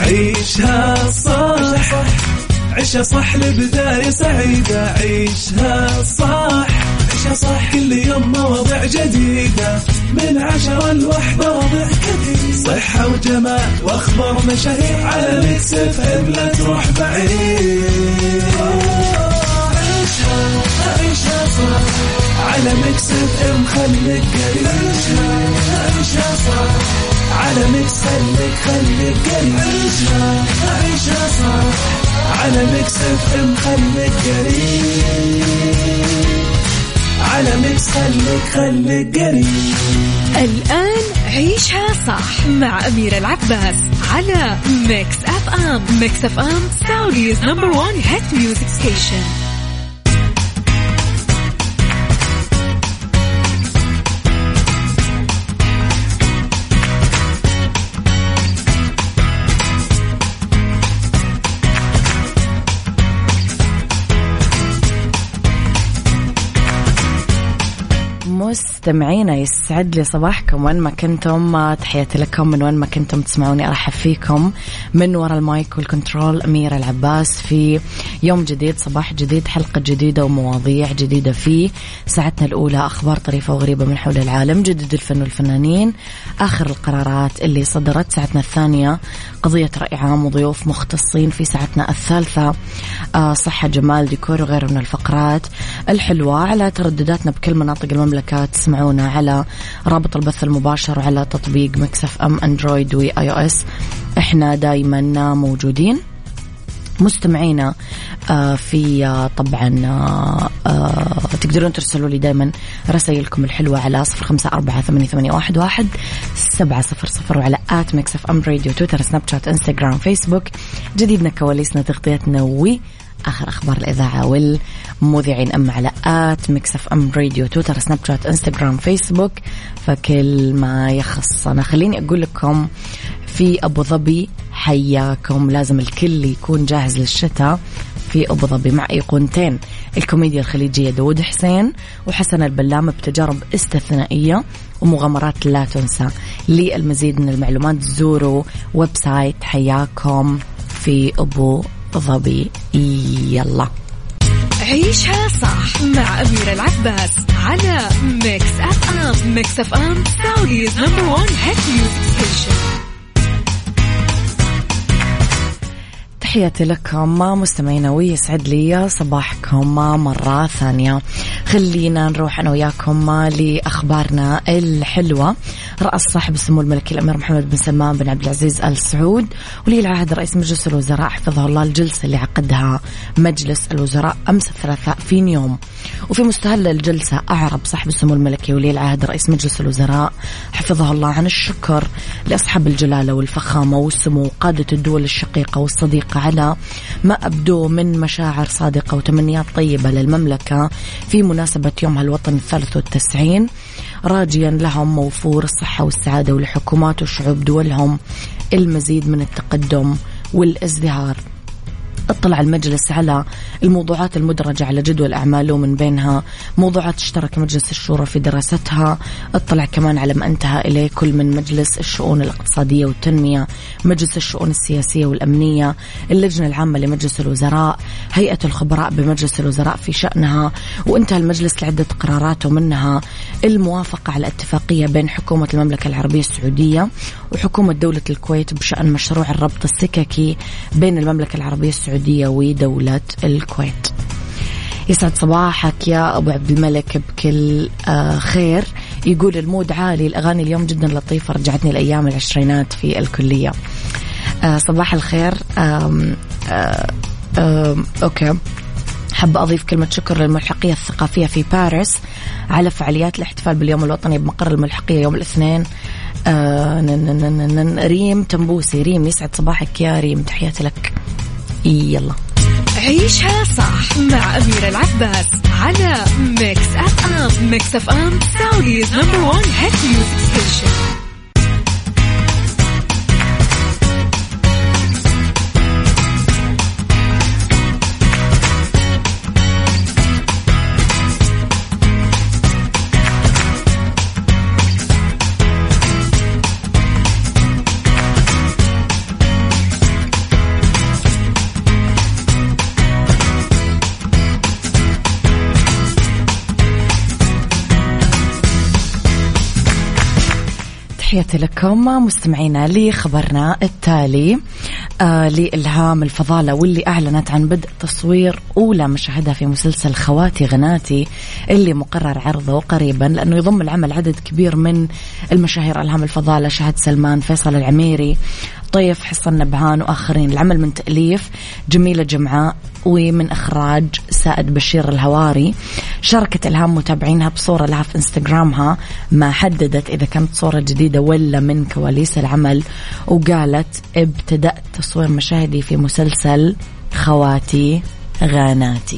عيشها صح عيشها صح لبداية سعيدة عيشها صح عيشها صح كل يوم مواضيع جديدة من عشرة لوحدة مواضيع كثير صحة وجمال واخبار مشاهير على ميكس اف ام لا تروح بعيد عيشها عيشها صح على ميكس اف ام خليك قريب عيشها عيشها صح على ميكس خليك خليك قريب عيشها عيشها صح على ميكس اف ام خليك قريب على ميكس خليك خليك قريب الآن عيشها صح مع أميرة العباس على ميكس أف أم ميكس أف أم سعوديز نمبر وان هيت ميوزك ستيشن مستمعينا يسعد لي صباحكم وين ما كنتم تحياتي لكم من وين ما كنتم تسمعوني ارحب فيكم من وراء المايك والكنترول اميره العباس في يوم جديد صباح جديد حلقه جديده ومواضيع جديده في ساعتنا الاولى اخبار طريفه وغريبه من حول العالم جدد الفن والفنانين اخر القرارات اللي صدرت ساعتنا الثانيه قضيه راي عام وضيوف مختصين في ساعتنا الثالثه آه، صحه جمال ديكور وغيره من الفقرات الحلوه على تردداتنا بكل مناطق المملكه تسمعونا على رابط البث المباشر وعلى تطبيق مكسف ام اندرويد واي او اس احنا دايما موجودين مستمعينا آه، في آه، طبعا آه، تقدرون ترسلوا لي دائما رسائلكم الحلوة على صفر خمسة أربعة ثمانية, ثمانية واحد, واحد سبعة صفر صفر وعلى آت ميكس أف أم راديو تويتر سناب شات إنستغرام فيسبوك جديدنا كواليسنا تغطيتنا و آخر أخبار الإذاعة والمذيعين أما على آت ميكس أف أم راديو تويتر سناب شات إنستغرام فيسبوك فكل ما يخصنا خليني أقول لكم في أبو ظبي حياكم لازم الكل يكون جاهز للشتاء في أبو ظبي مع أيقونتين الكوميديا الخليجية داود حسين وحسن البلام بتجارب استثنائية ومغامرات لا تنسى للمزيد من المعلومات زوروا ويب سايت حياكم في أبو ظبي يلا عيشها صح مع أميرة العباس على ميكس أف أم ميكس أف أم سعوديز نمبر وان هيت ميوزك ستيشن تحياتي لكم مستمعينا ويسعد لي صباحكم مرة ثانية خلينا نروح أنا وياكم لأخبارنا الحلوة رأس صاحب السمو الملكي الأمير محمد بن سلمان بن عبد العزيز آل سعود ولي العهد رئيس مجلس الوزراء حفظه الله الجلسة اللي عقدها مجلس الوزراء أمس الثلاثاء في يوم وفي مستهل الجلسة أعرب صاحب السمو الملكي ولي العهد رئيس مجلس الوزراء حفظه الله عن الشكر لأصحاب الجلالة والفخامة والسمو قادة الدول الشقيقة والصديقة على ما أبدوه من مشاعر صادقة وتمنيات طيبة للمملكة في مناسبة يومها الوطني الثالث والتسعين راجيا لهم موفور الصحة والسعادة ولحكومات وشعوب دولهم المزيد من التقدم والازدهار اطلع المجلس على الموضوعات المدرجة على جدول أعماله من بينها موضوعات اشترك مجلس الشورى في دراستها اطلع كمان على ما انتهى إليه كل من مجلس الشؤون الاقتصادية والتنمية مجلس الشؤون السياسية والأمنية اللجنة العامة لمجلس الوزراء هيئة الخبراء بمجلس الوزراء في شأنها وانتهى المجلس لعدة قرارات ومنها الموافقة على اتفاقية بين حكومة المملكة العربية السعودية وحكومة دولة الكويت بشأن مشروع الربط السككي بين المملكة العربية السعودية ودولة الكويت يسعد صباحك يا أبو عبد الملك بكل آه، خير يقول المود عالي الأغاني اليوم جدا لطيفة رجعتني الأيام العشرينات في الكلية آه، صباح الخير آم آه، آم أوكي حابة أضيف كلمة شكر للملحقية الثقافية في باريس على فعاليات الاحتفال باليوم الوطني بمقر الملحقية يوم الاثنين آه ريم تنبوسي ريم يسعد صباحك يا ريم تحياتي لك يلا عيشها صح مع أميرة العباس على ميكس أف أم ميكس أف أم سعوديز نمبر وان هيت ميوزك ستيشن تحياتي لكم مستمعينا لخبرنا التالي آه لإلهام الفضالة واللي أعلنت عن بدء تصوير أولى مشاهدها في مسلسل خواتي غناتي اللي مقرر عرضه قريبا لأنه يضم العمل عدد كبير من المشاهير إلهام الفضالة شهد سلمان فيصل العميري طيف حصن نبهان وآخرين العمل من تأليف جميلة جمعاء ومن إخراج سائد بشير الهواري شاركت إلهام متابعينها بصورة لها في إنستغرامها ما حددت إذا كانت صورة جديدة ولا من كواليس العمل وقالت ابتدأت تصوير مشاهدي في مسلسل خواتي غاناتي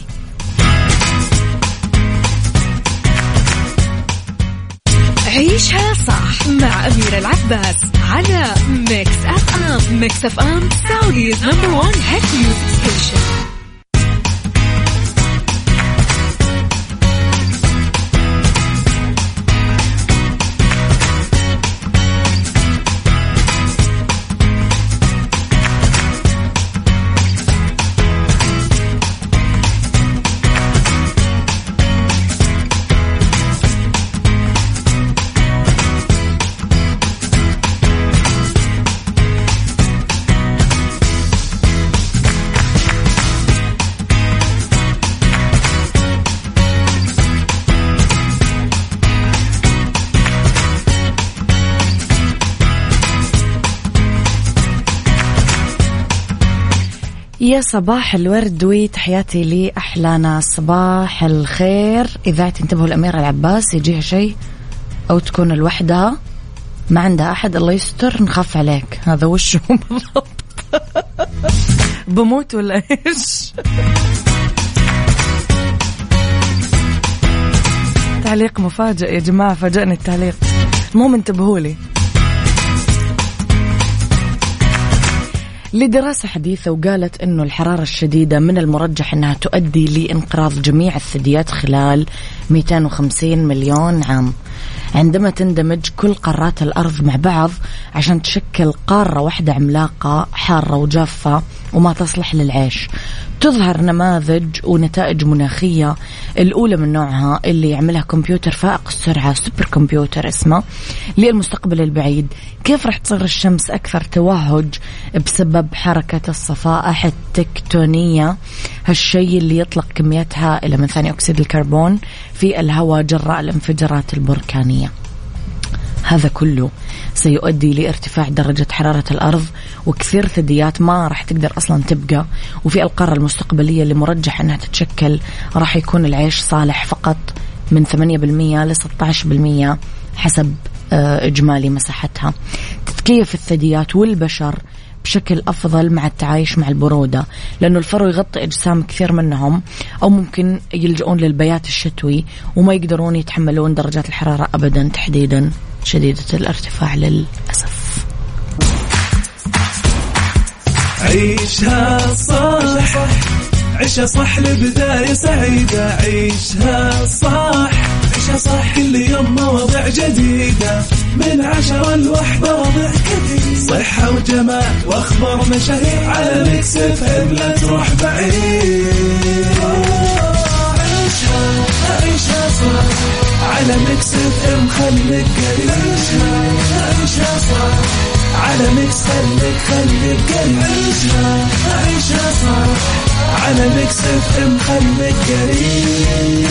عيشها صح مع أميرة العباس على ميكس أف أم ميكس أف أم سعوديز نمبر وان هيت ميوزك ستيشن يا صباح الورد وتحياتي لأحلى ناس صباح الخير إذا تنتبهوا الأميرة العباس يجيها شيء أو تكون لوحدها ما عندها أحد الله يستر نخاف عليك هذا وش هو بالضبط بموت ولا إيش تعليق مفاجئ يا جماعة فاجأني التعليق مو انتبهوا لي لدراسة حديثة وقالت أنه الحرارة الشديدة من المرجح أنها تؤدي لانقراض جميع الثدييات خلال 250 مليون عام عندما تندمج كل قارات الأرض مع بعض عشان تشكل قارة واحدة عملاقة حارة وجافة وما تصلح للعيش تظهر نماذج ونتائج مناخية الأولى من نوعها اللي يعملها كمبيوتر فائق السرعة سوبر كمبيوتر اسمه للمستقبل البعيد كيف راح تصير الشمس أكثر توهج بسبب حركة الصفائح التكتونية هالشيء اللي يطلق كميات هائلة من ثاني أكسيد الكربون في الهواء جراء الانفجارات البركانية هذا كله سيؤدي لارتفاع درجة حرارة الأرض وكثير ثدييات ما راح تقدر أصلا تبقى وفي القارة المستقبلية اللي مرجح أنها تتشكل راح يكون العيش صالح فقط من 8% ل 16% حسب آه، إجمالي مساحتها تتكيف الثدييات والبشر بشكل أفضل مع التعايش مع البرودة لأنه الفرو يغطي أجسام كثير منهم أو ممكن يلجؤون للبيات الشتوي وما يقدرون يتحملون درجات الحرارة أبدا تحديدا شديدة الارتفاع للأسف عيشها صح عيشها صح لبداية سعيدة عيشها صح عيشها صح كل يوم مواضيع جديدة من عشرة لوحدة وضع كثير صحة وجمال واخبار مشاهير على ميكس اف ام لا تروح بعيد عيشها عيشها صح على ميكس اف ام خليك قريب عيشها عيشها صح على ميكس خليك خليك قريب عيشها عيشها صح على ميكس اف ام خليك قريب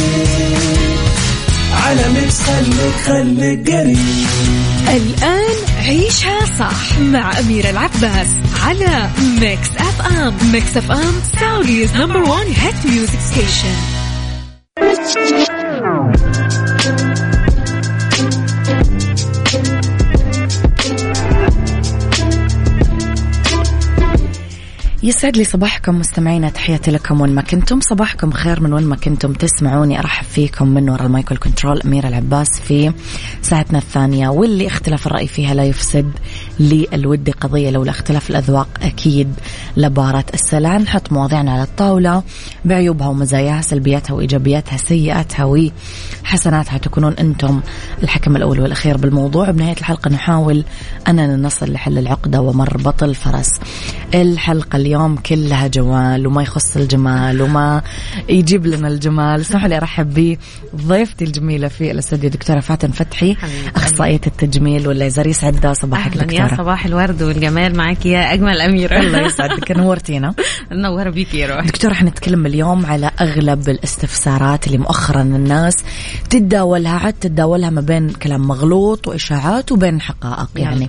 على ميكس خليك خليك قريب الآن عيشها صح مع أميرة العباس على ميكس أف أم ميكس أف أم سعوديز نمبر وان هيت ميوزك ستيشن يسعد لي صباحكم مستمعينا تحياتي لكم وين ما كنتم صباحكم خير من وين ما كنتم تسمعوني ارحب فيكم من وراء المايكل كنترول اميره العباس في ساعتنا الثانيه واللي اختلاف الراي فيها لا يفسد للود قضية لولا اختلاف الأذواق أكيد لبارة السلع نحط مواضيعنا على الطاولة بعيوبها ومزاياها سلبياتها وإيجابياتها سيئاتها وحسناتها تكونون أنتم الحكم الأول والأخير بالموضوع بنهاية الحلقة نحاول أننا نصل لحل العقدة ومربط الفرس الحلقة اليوم كلها جمال وما يخص الجمال وما يجيب لنا الجمال اسمحوا لي أرحب بضيفتي الجميلة في الاستوديو دكتورة فاتن فتحي أخصائية التجميل والليزر يسعد صباحك أهلاً يا دكتورة صباح الورد والجمال معك يا اجمل اميره الله يسعدك نورتينا منوره بيك يا روح دكتورة حنتكلم اليوم على أغلب الاستفسارات اللي مؤخرا الناس تتداولها عاد تتداولها ما بين كلام مغلوط وإشاعات وبين حقائق يعني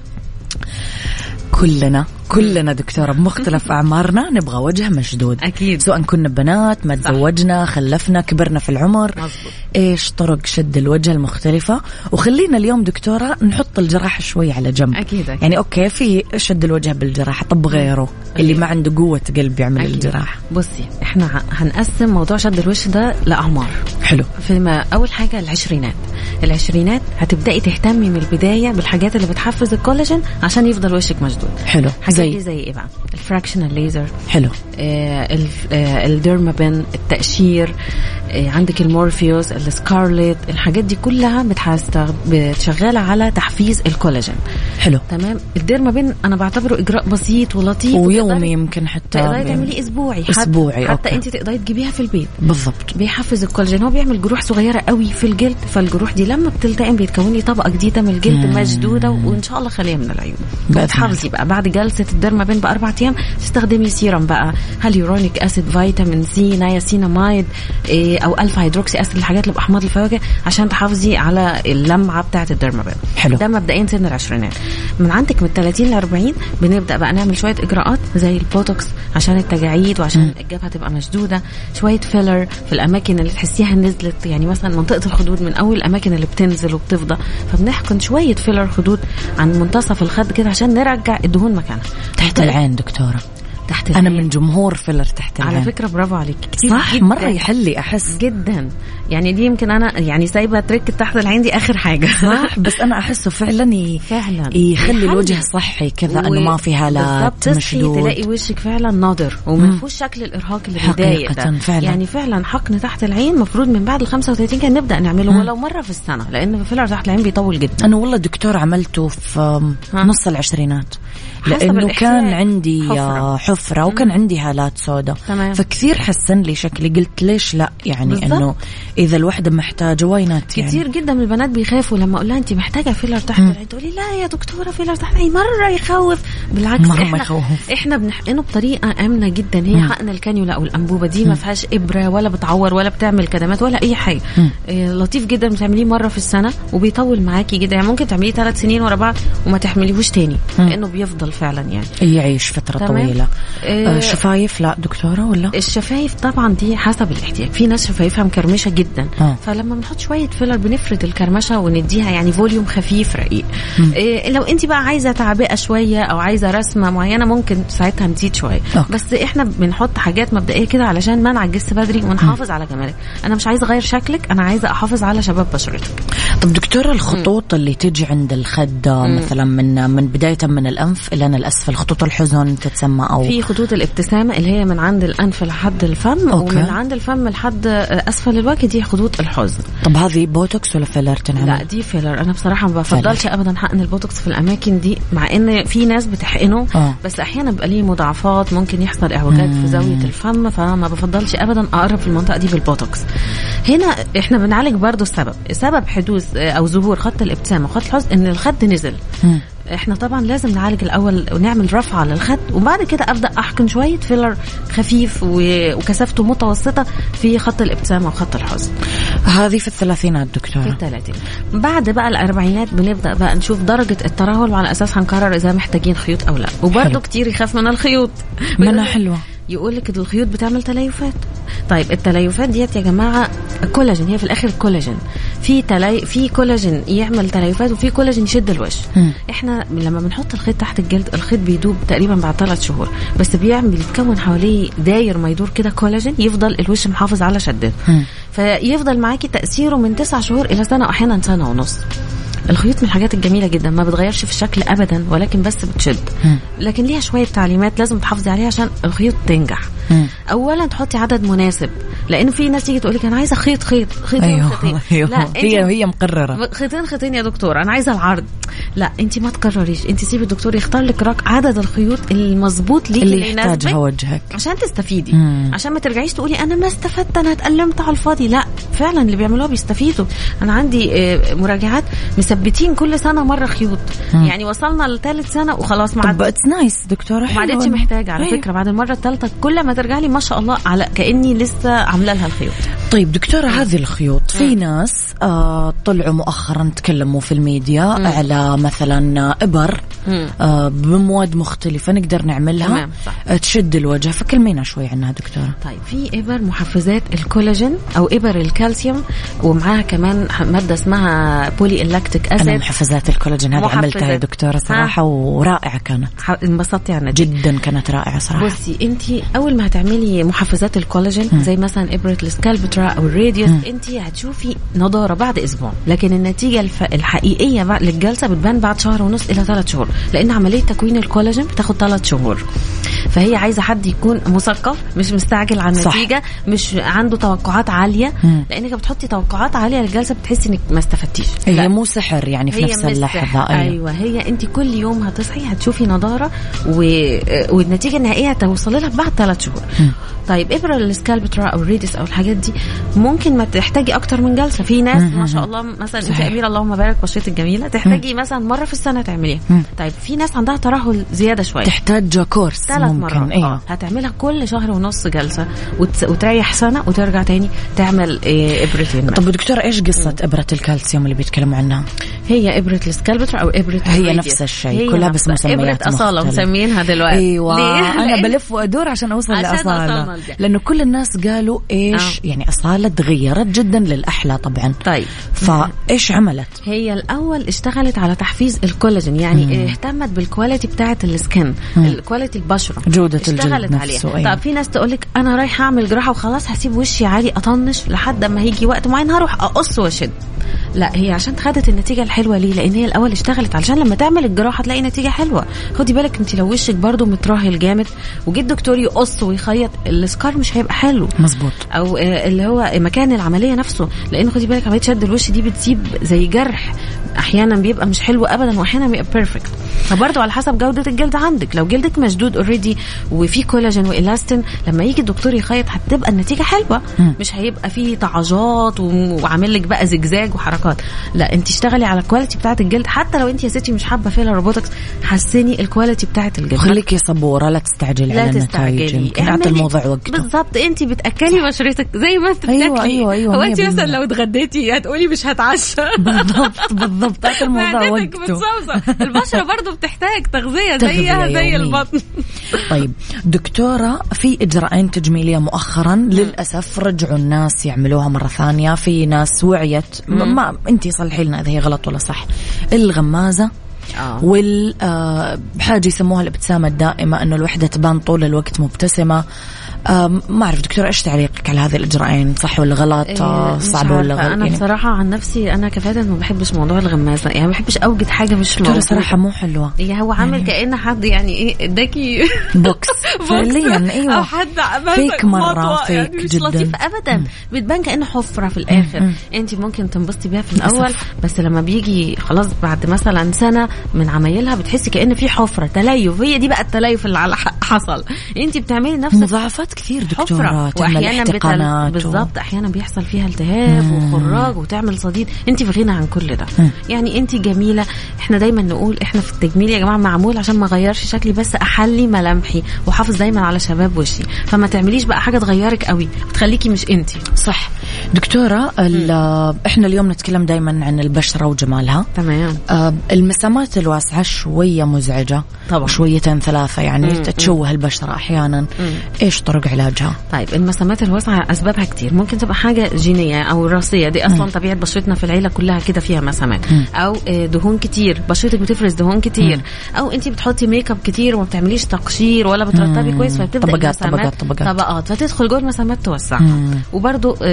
كلنا كلنا دكتورة بمختلف أعمارنا نبغى وجه مشدود أكيد. سواء كنا بنات ما تزوجنا خلفنا كبرنا في العمر مزبوط. إيش طرق شد الوجه المختلفة وخلينا اليوم دكتورة نحط الجراحة شوي على جنب أكيد، أكيد. يعني أوكي في شد الوجه بالجراحة طب غيره اللي ما عنده قوة قلب يعمل أكيد. الجراحة بصي احنا ه- هنقسم موضوع شد الوش ده لاعمار حلو فيما اول حاجه العشرينات العشرينات هتبداي تهتمي من البدايه بالحاجات اللي بتحفز الكولاجين عشان يفضل وشك مشدود حلو حاجات زي دي زي ايه بقى الفراكشنال ليزر حلو آه الف- آه الديرمابين التقشير آه عندك المورفيوس السكارلت الحاجات دي كلها بتحست- بتشغل على تحفيز الكولاجين حلو تمام الديرمابين انا بعتبره اجراء بسيط ولطيف ويومي وتقدري- يمكن حتى تقدري تعمليه اسبوعي حتى أسبوعي، حتى أوكي. انت تقدري تجيبيها في البيت بالضبط بيحفز الكولاجين هو بيعمل جروح صغيره قوي في الجلد فالجروح دي لما بتلتئم بيتكون لي طبقه جديده من الجلد مم. مشدوده وان شاء الله خاليه من العيوب بإذن تحافظي بقى بعد جلسه الدرمابين باربع ايام تستخدمي سيرم بقى هاليورونيك اسيد فيتامين سي نياسيناميد إيه او الفا هيدروكسي اسيد الحاجات اللي باحماض الفواكه عشان تحافظي على اللمعه بتاعه الدرمابين حلو. ده مبدئيا سن العشرينات من عندك من 30 ل 40 بنبدا بقى نعمل شويه اجراءات زي البوتوكس عشان التجاعيد وعشان الجبهه تبقى مشدوده شويه فيلر في الاماكن اللي تحسيها نزلت يعني مثلا منطقه الخدود من اول الاماكن اللي بتنزل وبتفضى فبنحقن شويه فيلر خدود عن منتصف الخد كده عشان نرجع الدهون مكانها تحت العين دكتورة تحت أنا العين. من جمهور فيلر تحت العين على فكره برافو عليك كتير صح جداً. مرة يحلي أحس جدا يعني دي يمكن انا يعني سايبه تريك تحت العين دي اخر حاجه صح بس أنا أحسه فعلا ي... فعلا يخلي يحلي. الوجه صحي كذا انه ما في هالات بالظبط تصحي مشدود تلاقي وشك فعلا ناضر وما مم. فيهوش شكل الارهاق اللي حقيقة بيضايق ده فعلا. يعني فعلا حقن تحت العين المفروض من بعد ال 35 كان نبدا نعمله مم. ولو مره في السنه لان فيلر تحت العين بيطول جدا انا والله دكتور عملته في ها. نص العشرينات حسب لانه الاحتياج. كان عندي حفرة. حفرة, حفرة وكان عندي هالات سوداء تمام. فكثير حسن لي شكلي قلت ليش لا يعني بالضبط. انه اذا الوحده محتاجه واينات يعني كتير جدا من البنات بيخافوا لما اقول لها انت محتاجه فيلر تحت العين تقولي لا يا دكتوره فيلر تحت العين مره يخوف بالعكس مرة احنا يخوف. احنا بنحقنه بطريقه امنه جدا هي مم. حقن الكانيولا او الانبوبه دي ما فيهاش ابره ولا بتعور ولا بتعمل كدمات ولا اي حاجه مم. إيه لطيف جدا بتعمليه مره في السنه وبيطول معاكي جدا يعني ممكن تعمليه ثلاث سنين ورا بعض وما تحمليهوش تاني مم. لانه بيفضل فعلا يعني يعيش فتره تمام. طويله إيه، آه شفايف لا دكتوره ولا الشفايف طبعا دي حسب الاحتياج في ناس شفايفها مكرمشه جدا آه. فلما بنحط شويه فيلر بنفرد الكرمشه ونديها يعني فوليوم خفيف رقيق إيه لو انت بقى عايزه تعبئه شويه او عايزه رسمه معينه ممكن ساعتها نزيد شويه أوكي. بس احنا بنحط حاجات مبدئيه كده علشان ما نعجزش بدري ونحافظ على جمالك انا مش عايزه اغير شكلك انا عايزه احافظ على شباب بشرتك طب دكتوره الخطوط اللي تجي عند الخد مثلا من من بدايه من الانف الى الاسفل خطوط الحزن تتسمى او في خطوط الابتسامه اللي هي من عند الانف لحد الفم أوكي. ومن عند الفم لحد اسفل الوجه دي خطوط الحزن طب هذه بوتوكس ولا فيلر تنعمل لا دي فيلر انا بصراحه ما بفضلش ابدا حقن البوتوكس في الاماكن دي مع ان في ناس بتحقنه آه. بس احيانا بيبقى ليه مضاعفات ممكن يحصل اعوجاج في زاويه الفم فما بفضلش ابدا اقرب في المنطقه دي بالبوتوكس هنا احنا بنعالج برضو السبب سبب حدوث آه، او ظهور خط الابتسامه وخط الحزن ان الخد نزل مم. احنا طبعا لازم نعالج الاول ونعمل رفعه للخد وبعد كده ابدا احقن شويه فيلر خفيف و- وكثافته متوسطه في خط الابتسامه وخط الحزن هذه في الثلاثينات في دكتوره الثلاثين بعد بقى الاربعينات بنبدا بقى نشوف درجه الترهل وعلى اساس هنقرر اذا محتاجين خيوط او لا حلو. وبرده كتير يخاف من الخيوط منها حلوه يقول لك الخيوط بتعمل تليفات طيب التليفات ديت يا جماعه كولاجين هي في الاخر كولاجين في تلي... في كولاجين يعمل تليفات وفي كولاجين يشد الوش مم. احنا لما بنحط الخيط تحت الجلد الخيط بيدوب تقريبا بعد ثلاث شهور بس بيعمل بيتكون حواليه داير ما يدور كده كولاجين يفضل الوش محافظ على شدته مم. فيفضل معاكي تاثيره من تسع شهور الى سنه واحيانا سنه ونص الخيوط من الحاجات الجميله جدا ما بتغيرش في الشكل ابدا ولكن بس بتشد مم. لكن ليها شويه تعليمات لازم تحافظي عليها عشان الخيوط تنجح مم. اولا تحطي عدد مناسب لان في ناس تيجي تقول لك انا عايزه خيط خيط خيطين ايوه خيطين ايوه لا انت هي هي مقرره خيطين خيطين يا دكتور انا عايزه العرض لا انت ما تكرريش انت سيبي الدكتور يختار لك رق عدد الخيوط المظبوط ليكي اللي اللي يحتاجها يناسبك وجهك عشان تستفيدي مم. عشان ما ترجعيش تقولي انا ما استفدت انا اتألمت على الفاضي لا فعلا اللي بيعملوها بيستفيدوا انا عندي آه، مراجعات مثبتين كل سنه مره خيوط مم. يعني وصلنا لثالث سنه وخلاص ما طب عاد اتس نايس دكتوره ما حلو عادتش إنه- محتاجه على أيوة. فكره بعد المره الثالثه كل ما ترجع لي ما شاء الله على كاني لسه عامله لها الخيوط طيب دكتورة هذه الخيوط في ناس آه طلعوا مؤخرا تكلموا في الميديا على مثلا إبر مم. آه بمواد مختلفة نقدر نعملها تمام، صح. آه تشد الوجه فكلمينا شوي عنها دكتورة طيب في ابر محفزات الكولاجين او ابر الكالسيوم ومعاها كمان ح- ماده اسمها بولي الاكتيك أنا اسيد محفزات الكولاجين هذه محفزات. عملتها يا دكتورة صراحة ورائعة كانت ح- انبسطتي على النتيجه جدا كانت رائعة صراحة بصي انت اول ما هتعملي محفزات الكولاجين زي مثلا ابره السكالبترا او الراديوس انت هتشوفي نضاره بعد اسبوع لكن النتيجه الف... الحقيقيه بعد للجلسه بتبان بعد شهر ونص الى ثلاث شهور لان عمليه تكوين الكولاجين بتاخد ثلاث شهور فهي عايزه حد يكون مثقف مش مستعجل على صح. النتيجه مش عنده توقعات عاليه مم. لانك بتحطي توقعات عاليه للجلسه بتحسي انك ما استفدتيش هي لا. مو سحر يعني في هي نفس مش اللحظة سحر. أيوة. ايوه هي انت كل يوم هتصحي هتشوفي نضاره و... والنتيجه النهائيه هتوصلي لها بعد ثلاث شهور طيب ابره السكالبترا او الريدس او الحاجات دي ممكن ما تحتاجي اكتر من جلسه في ناس ما شاء الله مثلا انت صحيح. اميره اللهم بارك بشرتك جميله تحتاجي مثلا مره في السنه تعمليها مم. طيب في ناس عندها ترهل زياده شويه تحتاج كورس ثلاث ممكن مرات ايوه آه. هتعملها كل شهر ونص جلسه وت... وتريح سنه وترجع تاني تعمل إيه ابرتين طب دكتورة ايش قصة إبرة الكالسيوم اللي بيتكلموا عنها؟ هي ابره السكالبترا او ابره هي الراديوس. نفس الشيء، هي كلها بس نفسها. مسميات ابره اصاله مختلفة. مسمينها دلوقتي ايوه ليه؟ انا لأن- بلف وادور عشان اوصل عشان لاصاله وصلنا لده. لانه كل الناس قالوا ايش آه. يعني اصاله تغيرت جدا للاحلى طبعا طيب فايش عملت؟ هي الاول اشتغلت على تحفيز الكولاجين يعني مم. اهتمت بالكواليتي بتاعه السكن مم. الكواليتي البشره جودة الجلد اشتغلت نفسه، عليها أيوة. طب في ناس تقول لك انا رايحه اعمل جراحه وخلاص هسيب وشي عادي اطنش لحد اما هيجي وقت معين هروح اقص واشد لا هي عشان خدت النتيجه الحلوه ليه لان هي الاول اشتغلت علشان لما تعمل الجراحه تلاقي نتيجه حلوه خدي بالك انت لو وشك برضو متراهل جامد وجيت الدكتور يقص ويخيط السكار مش هيبقى حلو مظبوط او آه، اللي هو مكان العمليه نفسه لان خدي بالك عمليه شد الوش دي بتسيب زي جرح احيانا بيبقى مش حلو ابدا واحيانا بيبقى بيرفكت فبرضه على حسب جوده الجلد عندك لو جلدك مشدود اوريدي وفي كولاجين والاستين لما يجي الدكتور يخيط هتبقى النتيجه حلوه مم. مش هيبقى فيه طعجات و- وعامل لك بقى زجزاج وحركات لا انت اشتغلي على الكواليتي بتاعه الجلد حتى لو انت يا ستي مش حابه فيها روبوتكس حسني الكواليتي بتاعه الجلد خليكي صبورة لا تستعجلي لا على النتائج تستعجلي يمكن اعطي اعملي- الموضوع وقته بالظبط انت بتاكلي بشرتك زي ما انت أيوة، بتاكلي أيوة، أيوة، هو انت 100%. مثلا لو اتغديتي هتقولي مش هتعشى بالضبط بالضبط اعطي الموضوع معدتك وقته بتصوصة البشرة برضو بتحتاج تغذية تغذية زيها زي يومية. البطن طيب دكتورة في إجراءين تجميلية مؤخرا للأسف رجعوا الناس يعملوها مرة ثانية في ناس وعيت مم. ما أنتي صلحي لنا إذا هي غلط ولا صح الغمازة اه وال آه، بحاجة يسموها الابتسامة الدائمة أنه الوحدة تبان طول الوقت مبتسمة آم، ما أعرف دكتورة إيش تعليقك على هذه الإجراءين صح ولا غلط آه، مش صعبة ولا عارفة. غلط انا يعني بصراحة عن نفسي انا كفاية ما بحبش موضوع الغمازة يعني ما بحبش اوجد حاجة مش دكتورة موجودة صراحة مو حلوة يعني هو عامل كأن حد يعني ايه اداكي بوكس فعليا او أيوة حد عمل فيك مرة، مطوة. يعني فيك مش جداً. لطيف ابدا بتبان كأنه حفرة في الاخر مم. انت ممكن تنبسطي بيها في للأسف. الاول بس لما بيجي خلاص بعد مثلا سنة من عمايلها بتحسي كأن في حفرة تليف هي دي بقى التليف اللي على ح- حصل انت بتعملي نفسك مضاعفات كثير دكتورة حفرة تعمل واحيانا بتل... احتقانات و- بالظبط احيانا بيحصل فيها التهاب وخراج وتعمل صديد انت في غنى عن كل ده مم. يعني انت جميله احنا دايما نقول احنا في التجميل يا جماعه معمول عشان ما اغيرش شكلي بس احلي ملامحي واحافظ دايما على شباب وشي فما تعمليش بقى حاجه تغيرك قوي وتخليكي مش انت صح دكتورة ال- احنا اليوم نتكلم دائما عن البشرة وجمالها تمام آه، المسامات الواسعة شوية مزعجة طبعا. شويتين ثلاثة يعني مم، تشوه البشرة أحيانا ايش طرق علاجها؟ طيب المسامات الواسعه اسبابها كتير ممكن تبقى حاجه جينيه او وراثيه دي اصلا طبيعه بشرتنا في العيله كلها كده فيها مسامات او آه، دهون كتير بشرتك بتفرز دهون كتير او انت بتحطي ميك اب كتير وما بتعمليش تقشير ولا بترطبي مم. كويس فبتبدا طبقات، المسامات طبقات، طبقات. طبقات فتدخل جوه المسامات توسعها مم. وبرده كتره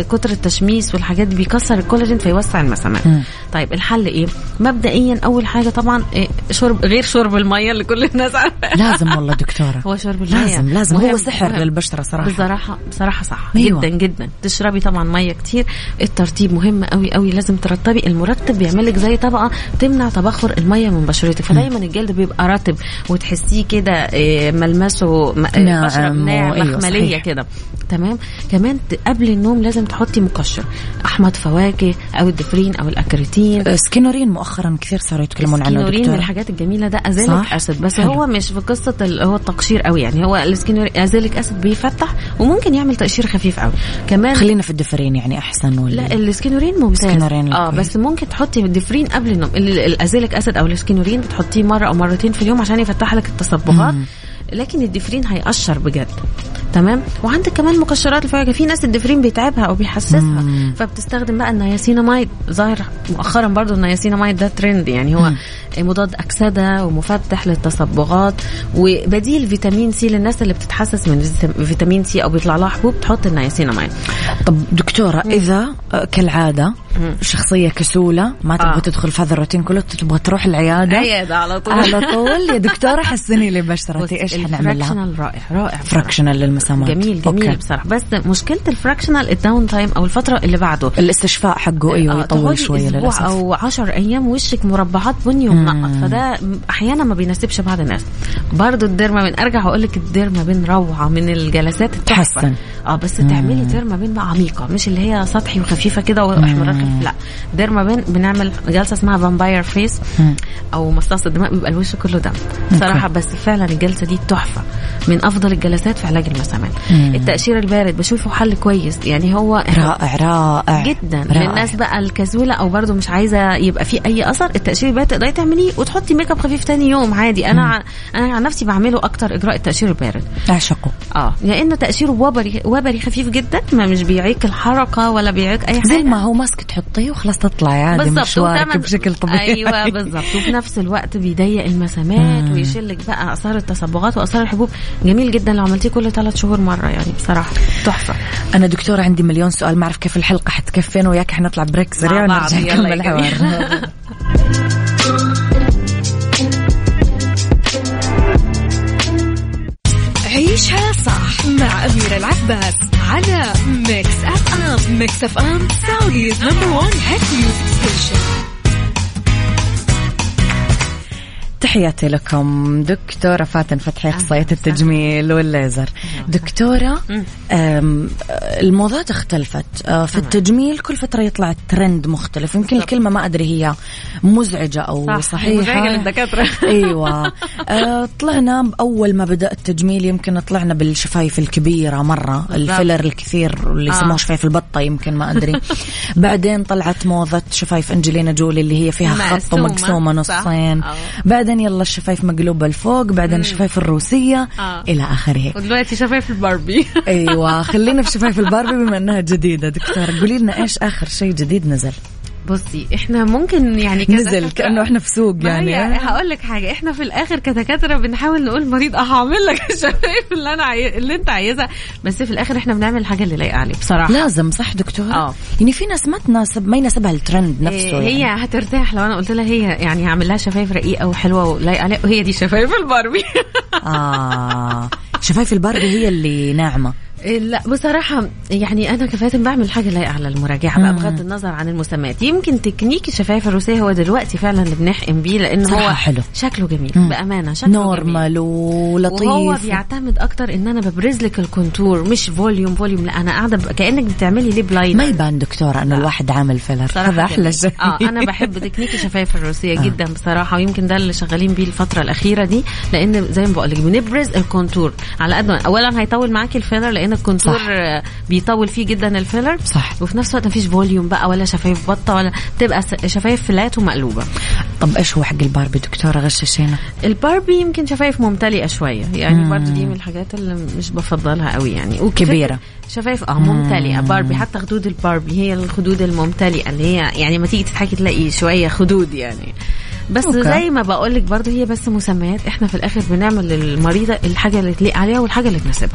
والتشميس والحاجات دي بيكسر الكولاجين فيوسع المسامات مم. طيب الحل ايه مبدئيا اول حاجه طبعا إيه شرب غير شرب الميه اللي كل الناس عارفه لازم والله دكتورة هو شرب الميه لازم لازم مهم- هو سحر مهم. للبشرة صراحة بصراحه بصراحه صح أيوة. جدا جدا تشربي طبعا ميه كتير الترطيب مهم قوي قوي لازم ترطبي المرطب بيعمل لك زي طبقه تمنع تبخر الميه من بشرتك فدايما الجلد بيبقى رطب وتحسيه كده إيه، ملمسه م- إيه، ناعم بشرة ناعم و- أيوة، مخمليه صحيح. كده تمام كمان ت- قبل النوم لازم تحطي مقشر احمد فواكه او الدفرين او الاكريتين سكينورين مؤخرا كثير صاروا يتكلمون عنه السكينورين من دكتورة الحاجات الجميله ده ازالك صح؟ اسيد بس حلو. هو مش في قصه ال- هو التقشير قوي يعني هو السكينورين ازالك اسيد بيفتح وممكن يعمل تقشير خفيف قوي كمان خلينا في الدفرين يعني أحسن ولا لا السكينورين ممتاز السكينورين اه كويس. بس ممكن تحطي الدفرين قبل النوم ال- الازيليك اسيد او السكينورين بتحطيه مره او مرتين في اليوم عشان يفتح لك التصبغات مم. لكن الدفرين هيقشر بجد تمام وعندك كمان مقشرات الفواكه في ناس الدفرين بيتعبها او بيحسسها مم. فبتستخدم بقى النياسيناميد ظاهر مؤخرا برضو النياسيناميد ده ترند يعني هو مضاد اكسده ومفتح للتصبغات وبديل فيتامين سي للناس اللي بتتحسس من فيتا- فيتامين سي او بيطلع لها حبوب تحط النياسيناميد طب دكتورة إذا آه، كالعادة مم. شخصية كسولة ما تبغى آه. تدخل في هذا الروتين كله تبغى تروح العيادة عيادة على طول على طول يا دكتورة حسني لي بشرتي ايش حنعمل لها؟ الفراكشنال رائع رائع فراكشنال للمسامات جميل جميل أوكي. بصراحه بس مشكله الفراكشنال الداون تايم او الفتره اللي بعده الاستشفاء حقه ايوه آه، يطول تقعدي شوية اسبوع للأسف او 10 ايام وشك مربعات بني ومنقط فده احيانا ما بيناسبش بعض الناس برضو الديرما بين ارجع واقول لك الديرما بين روعه من الجلسات التحفه تحسن. اه بس تعملي ديرما بين بقى عميقه مش اللي هي سطحي وخفيفه كده واحمرار خفيف لا ديرما بين بنعمل جلسه اسمها فامباير فيس مم. او مصاص الدماء بيبقى الوش كله دم بصراحه بس فعلا الجلسه دي تحفه من افضل الجلسات في علاج المسامات مم. التقشير البارد بشوفه حل كويس يعني هو رائع رائع جدا رائع. للناس بقى الكسوله او برضو مش عايزه يبقى في اي اثر التقشير البارد تقدري تعمليه وتحطي ميك اب خفيف تاني يوم عادي انا ع- انا عن نفسي بعمله اكتر اجراء التقشير البارد اعشقه اه لانه تقشير وبري وبري خفيف جدا ما مش بيعيق الحركه ولا بيعيق اي حاجه زي ما هو ماسك تحطيه وخلاص تطلعي عادي بالظبط مشوارك وتمن- بشكل طبيعي ايوه بالظبط وفي نفس الوقت بيضيق المسامات مم. ويشيل لك بقى اثار التصبغات واثار الحبوب جميل جدا لو عملتيه كل ثلاث شهور مره يعني بصراحه تحفه انا دكتورة عندي مليون سؤال ما اعرف كيف الحلقة حتكفي انا وياك حنطلع بريك سريع مع بعض. ونرجع يلا نكمل يا جميل. الحوار عيشها صح مع أميرة العباس على ميكس أف أم ميكس أف أم سعوديز نمبر وان هيت ميوزك ستيشن تحياتي لكم دكتورة فاتن فتحي أخصائية التجميل والليزر دكتورة أم، الموضات اختلفت أه، في التجميل كل فترة يطلع الترند مختلف يمكن الكلمة ما أدري هي مزعجة أو صح، صحيحة مزعجة للدكاترة. أيوة أه، طلعنا أول ما بدأ التجميل يمكن طلعنا بالشفايف الكبيرة مرة الفيلر الكثير اللي آه. يسموه شفايف البطة يمكن ما أدري بعدين طلعت موضة شفايف أنجلينا جولي اللي هي فيها خط مقسومة. ومقسومة صح. نصين آه. بعدين يلا الشفايف مقلوبة لفوق بعدين الشفايف الروسية آه. إلى آخره ودلوقتي شفايف الباربي ايوه خلينا في شفايف الباربي بما انها جديده دكتور قولي لنا ايش اخر شيء جديد نزل بصي احنا ممكن يعني نزل كانه احنا في سوق يعني يعني هقول لك حاجه احنا في الاخر كدكاتره بنحاول نقول المريض اه هعمل لك الشفايف اللي انا عاي... اللي انت عايزها بس في الاخر احنا بنعمل الحاجه اللي لايقه عليه بصراحه لازم صح دكتور آه. يعني في ناس ما تناسب ما يناسبها الترند نفسه إيه، هي يعني. هترتاح لو انا قلت لها هي يعني هعمل لها شفايف رقيقه وحلوه ولايقه عليها وهي دي شفايف الباربي اه شفايف الباربي هي اللي ناعمه إيه، لا بصراحة يعني أنا كفاتن بعمل حاجة لايقة على المراجعة بقى مم. بغض النظر عن المسميات يمكن تكنيك الشفايف الروسية هو دلوقتي فعلا اللي بنحقن بيه لأن صراحة هو حلو. شكله جميل مم. بأمانة شكله جميل. نورمال ولطيف وهو بيعتمد اكتر ان انا ببرز لك الكونتور مش فوليوم فوليوم لا انا قاعده ب- كانك بتعملي ليب لاينر ما يبان دكتورة انه الواحد عامل فيلر صراحة هذا احلى جميل. شيء اه انا بحب تكنيك الشفايف الروسيه آه. جدا بصراحه ويمكن ده اللي شغالين بيه الفتره الاخيره دي لان زي ما بقول لك بنبرز الكونتور على قد ما اولا هيطول معاكي الفيلر لان الكونتور صح. آه، بيطول فيه جدا الفيلر صح. وفي نفس الوقت مفيش فوليوم بقى ولا شفايف بطه ولا بتبقى س- شفايف فلات ومقلوبه طب ايش هو حق الباربي دكتورة غششينا الباربي يمكن شفايف ممتلئه شويه يعني مم. برضه دي من الحاجات اللي مش بفضلها قوي يعني كبيرة. شفايف اه ممتلئه باربي حتى خدود الباربي هي الخدود الممتلئه اللي هي يعني ما تيجي تضحكي تلاقي شويه خدود يعني بس أوكي. أوكي. زي ما بقول لك برضه هي بس مسميات احنا في الاخر بنعمل للمريضه الحاجه اللي تليق عليها والحاجه اللي تناسبها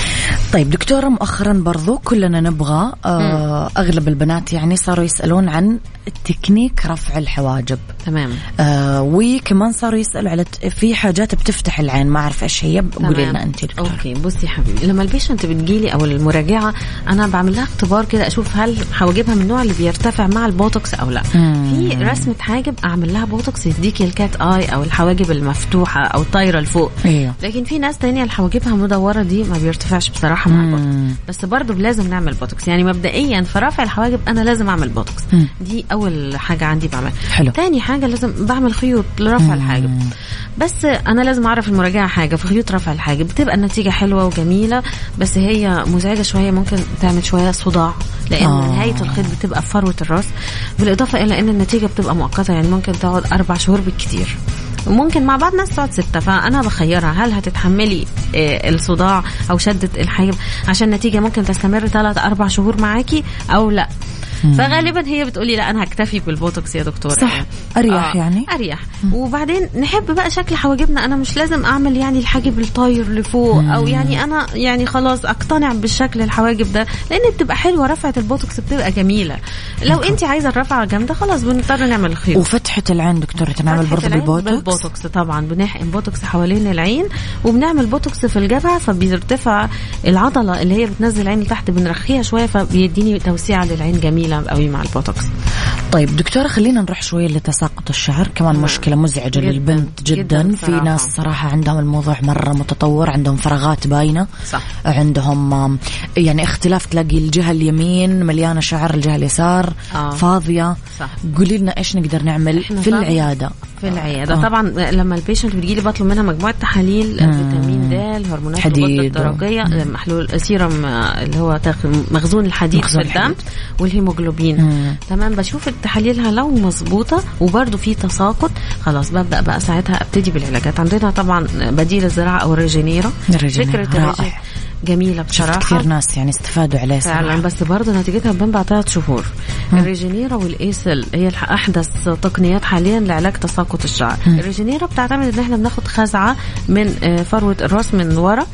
طيب دكتورة مؤخرا برضو كلنا نبغى آه أغلب البنات يعني صاروا يسألون عن تكنيك رفع الحواجب تمام آه وكمان صاروا يسألوا على ت- في حاجات بتفتح العين ما أعرف إيش هي قولي تمام. لنا أنت دكتورة اوكي بصي يا حبيبي لما البيشنت بتجيلي او المراجعه انا بعمل لها اختبار كده اشوف هل حواجبها من النوع اللي بيرتفع مع البوتوكس او لا مم. في رسمه حاجب اعمل لها بوتوكس يديكي الكات اي او الحواجب المفتوحه او طايره لفوق أيوه لكن في ناس تانية اللي حواجبها مدورة دي ما بيرتفعش بصراحة مع البوتوكس بس برضه لازم نعمل بوتوكس يعني مبدئيا في رفع الحواجب أنا لازم أعمل بوتوكس مم. دي أول حاجة عندي بعملها حلو. تاني حاجة لازم بعمل خيوط لرفع الحاجب بس أنا لازم أعرف المراجعة حاجة في خيوط رفع الحاجب بتبقى النتيجة حلوة وجميلة بس هي مزعجة شوية ممكن تعمل شوية صداع لأن آه. نهاية الخيط بتبقى في فروة الراس بالإضافة إلى أن النتيجة بتبقى مؤقتة يعني ممكن تقعد أربع شهور بالكتير وممكن مع بعض ناس تقعد ستة فأنا بخيرها هل هتتحملي آه، الصداع أو شدة الحاجب عشان النتيجة ممكن تستمر ثلاث أربع شهور معاكي أو لا فغالبا هي بتقولي لا انا هكتفي بالبوتوكس يا دكتوره صح. أريح يعني. اريح وبعدين نحب بقى شكل حواجبنا انا مش لازم اعمل يعني الحاجب الطاير لفوق او يعني انا يعني خلاص اقتنع بالشكل الحواجب ده لان بتبقى حلوه رفعه البوتوكس بتبقى جميله لو انت عايزه الرفعه جامده خلاص بنضطر نعمل الخيوط وفتحة العين دكتورة تنعمل فتحة برضو العين بالبوتوكس بالبوتوكس طبعا بنحقن بوتوكس حوالين العين وبنعمل بوتوكس في الجبهه فبيرتفع العضله اللي هي بتنزل العين لتحت بنرخيها شويه فبيديني توسيعه للعين جميله قوي مع البوتوكس طيب دكتورة خلينا نروح شوية لتساقط الشعر كمان مشكلة مزعجة جداً، للبنت جدا, جداً في صراحة. ناس صراحة عندهم الموضوع مرة متطور عندهم فراغات باينة صح. عندهم آم، يعني اختلاف تلاقي الجهة اليمين مليانة شعر الجهة اليسار آه. فاضية صح. قولي لنا ايش نقدر نعمل إحنا في طبعاً العيادة في العياده آه. طبعا لما البيشنت بتجيلي بطلب منها مجموعه تحاليل فيتامين د هرمونات حديد الغده الدرقيه محلول سيرم آه، اللي هو تاخ- مخزون الحديد مخزون في الدم الحديد. والهيموجلوبين مم. تمام بشوف تحاليلها لو مظبوطه وبرده في تساقط خلاص ببدا بقى ساعتها ابتدي بالعلاجات عندنا طبعا بديل الزراعه او الريجينيرا الريجينيرا، فكره رائع. الريجي جميله شفت بصراحه كثير ناس يعني استفادوا عليه فعلا صراحة بس برضه نتيجتها تبان بعد ثلاث شهور الريجينيرا والايسل هي الح- احدث تقنيات حاليا لعلاج تساقط الشعر الريجينيرا بتعتمد ان احنا بناخد خزعه من آه، فروه الراس من ورا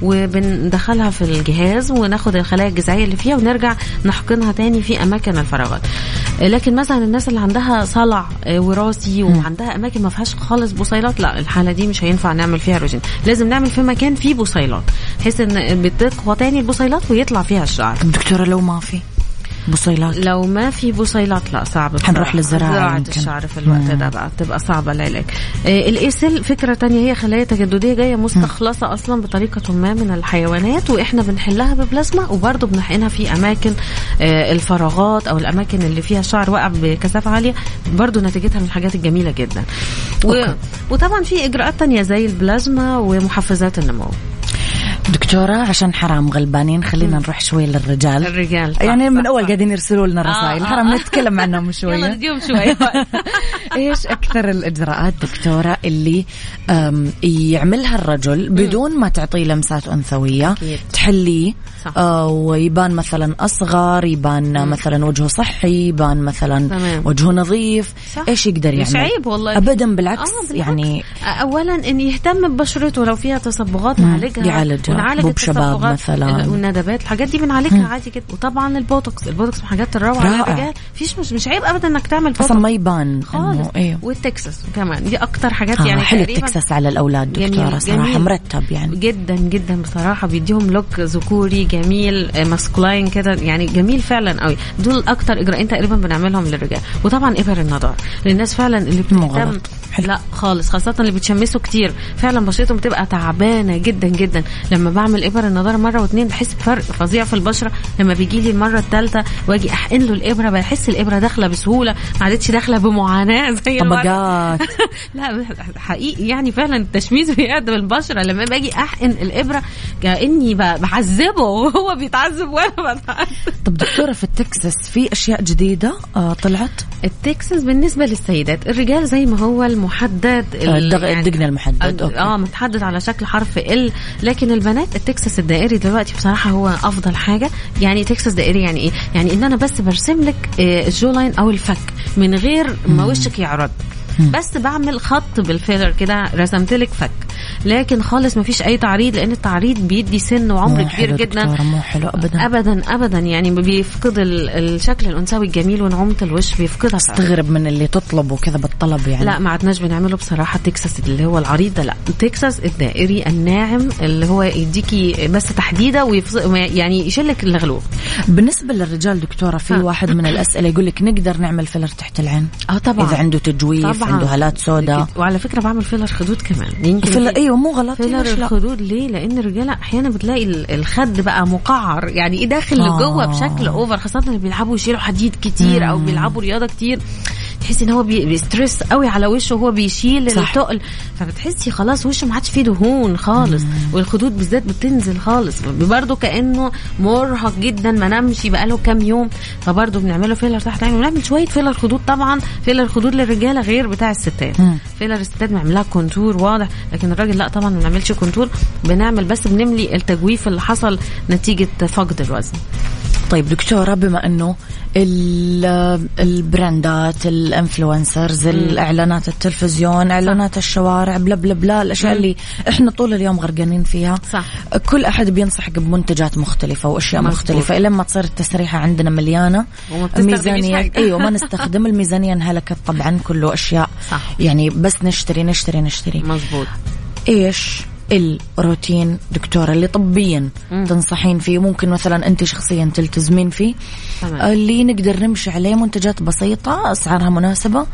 وبندخلها في الجهاز وناخد الخلايا الجذعيه اللي فيها ونرجع نحقنها تاني في اماكن الفراغات آه، لكن مثلا الناس اللي عندها صلع آه، وراثي وعندها اماكن ما فيهاش خالص بصيلات لا الحاله دي مش هينفع نعمل فيها ريجين لازم نعمل في مكان فيه بصيلات بحيث ان بتقوى تاني البصيلات ويطلع فيها الشعر طب دكتورة لو ما في بصيلات لو ما في بصيلات لا صعب بصراحة. حنروح للزراعة زراعة يمكن. الشعر في الوقت ده بقى بتبقى صعبة العلاج آه الايسل فكرة تانية هي خلايا تجددية جاية مستخلصة اصلا بطريقة ما من الحيوانات واحنا بنحلها ببلازما وبرضه بنحقنها في اماكن آه الفراغات او الاماكن اللي فيها الشعر واقع بكثافة عالية برضه نتيجتها من الحاجات الجميلة جدا و... أوكي. وطبعا في اجراءات تانية زي البلازما ومحفزات النمو دكتورة عشان حرام غلبانين خلينا نروح شوي للرجال الرجال صح، يعني من صح، اول صح. قاعدين يرسلوا لنا رسائل آه، حرام آه. نتكلم عنهم يلا شوية نديهم شوية ايش اكثر الاجراءات دكتورة اللي أم، يعملها الرجل بدون ما تعطيه لمسات انثوية أكيد. تحليه صح. آه ويبان مثلا اصغر يبان مثلا وجهه صحي يبان مثلا تمام. وجهه نظيف صح. ايش يقدر مش يعمل عيب والله. ابدا بالعكس, آه، بالعكس. يعني اولا ان يهتم ببشرته لو فيها تصبغات نعالجها يعالجها. ونعالج بوب شباب التصبغات مثلاً. والندبات الحاجات دي بنعالجها عادي جدا وطبعا البوتوكس البوتوكس من الحاجات الروعه رائع. للرجال فيش مش, مش عيب ابدا انك تعمل اصلا بوتوكس ما يبان خالص إنه ايوه والتكساس كمان دي اكتر حاجات آه يعني حلو تقريباً التكساس على الاولاد جميل، دكتوره صراحه جميل. مرتب يعني جدا جدا بصراحه بيديهم لوك ذكوري جميل آه، ماسكولاين كده يعني جميل فعلا قوي دول اكتر اجراءين تقريبا بنعملهم للرجال وطبعا ابر النضار للناس فعلا اللي مو بتهتم غلط. حلو. لا خالص خاصه اللي بتشمسوا كتير فعلا بشرتهم بتبقى تعبانه جدا جدا لما بعمل ابر النضاره مره واتنين بحس بفرق فظيع في البشره لما بيجي لي المره الثالثه واجي احقن له الابره بحس الابره داخله بسهوله ما عادتش داخله بمعاناه زي المرة. طبقات لا حقيقي يعني فعلا التشميس بيقدم البشره لما باجي احقن الابره كاني ب- بعذبه وهو بيتعذب وانا بتعذب طب دكتوره في التكساس في اشياء جديده آه طلعت التكساس بالنسبه للسيدات الرجال زي ما هو المحدد آه، ال- الدغ- الدقن المحدد، أوكي. اه متحدد على شكل حرف ال لكن البنات التكساس الدائري دلوقتي بصراحه هو افضل حاجه يعني تكساس دائري يعني ايه يعني ان انا بس برسم لك آه، الجو لاين او الفك من غير ما وشك يعرض بس بعمل خط بالفيلر كده رسمت لك فك لكن خالص ما فيش اي تعريض لان التعريض بيدي سن وعمر مو كبير حلو جدا دكتورة، مو حلو ابدا ابدا ابدا يعني بيفقد ال- الشكل الانثوي الجميل ونعومه الوش بيفقدها فعلاً. استغرب من اللي تطلبه كذا بالطلب يعني لا ما عدناش بنعمله بصراحه تكساس اللي هو العريض ده لا تكساس الدائري الناعم اللي هو يديكي بس تحديده ويفصل يعني يشلك اللغلوغ بالنسبة للرجال دكتورة في ها. واحد من الأسئلة يقول لك نقدر نعمل فيلر تحت العين اه طبعا إذا عنده تجويف طبعا عنده هالات سوداء وعلى فكره بعمل فيلر خدود كمان يمكن فيلر في- ايوه مو غلط فيلر ليش لا؟ الخدود ليه؟ لان الرجاله احيانا بتلاقي ال- الخد بقى مقعر يعني ايه داخل آه. لجوه بشكل اوفر خاصه اللي بيلعبوا يشيلوا حديد كتير او بيلعبوا رياضه كتير تحسي ان هو بي- بيسترس قوي على وشه وهو بيشيل صح. التقل فبتحسي خلاص وشه ما عادش فيه دهون خالص والخدود بالذات بتنزل خالص برضه كانه مرهق جدا ما نامش بقاله كام يوم فبرضه بنعمله فيلر تحت العين ونعمل شويه فيلر خدود طبعا فيلر خدود للرجاله غير بتاع الستات مم. فيلر الستات بنعمل لها كونتور واضح لكن الراجل لا طبعا ما بنعملش كونتور بنعمل بس بنملي التجويف اللي حصل نتيجه فقد الوزن طيب دكتورة بما انه ال- البراندات الانفلونسرز الاعلانات التلفزيون اعلانات الشوارع بلا بلا بلا الاشياء اللي احنا طول اليوم غرقانين فيها صح. كل احد بينصحك بمنتجات مختلفة واشياء مظبوط. مختلفة لما تصير التسريحة عندنا مليانة وما بتستخدميش ميزانية حاجة. ايوه ما نستخدم الميزانية انهلكت طبعا كله اشياء صح. يعني بس نشتري نشتري نشتري مظبوط ايش الروتين دكتورة اللي طبيا مم. تنصحين فيه ممكن مثلا انت شخصيا تلتزمين فيه تمام. اللي نقدر نمشي عليه منتجات بسيطة اسعارها مناسبة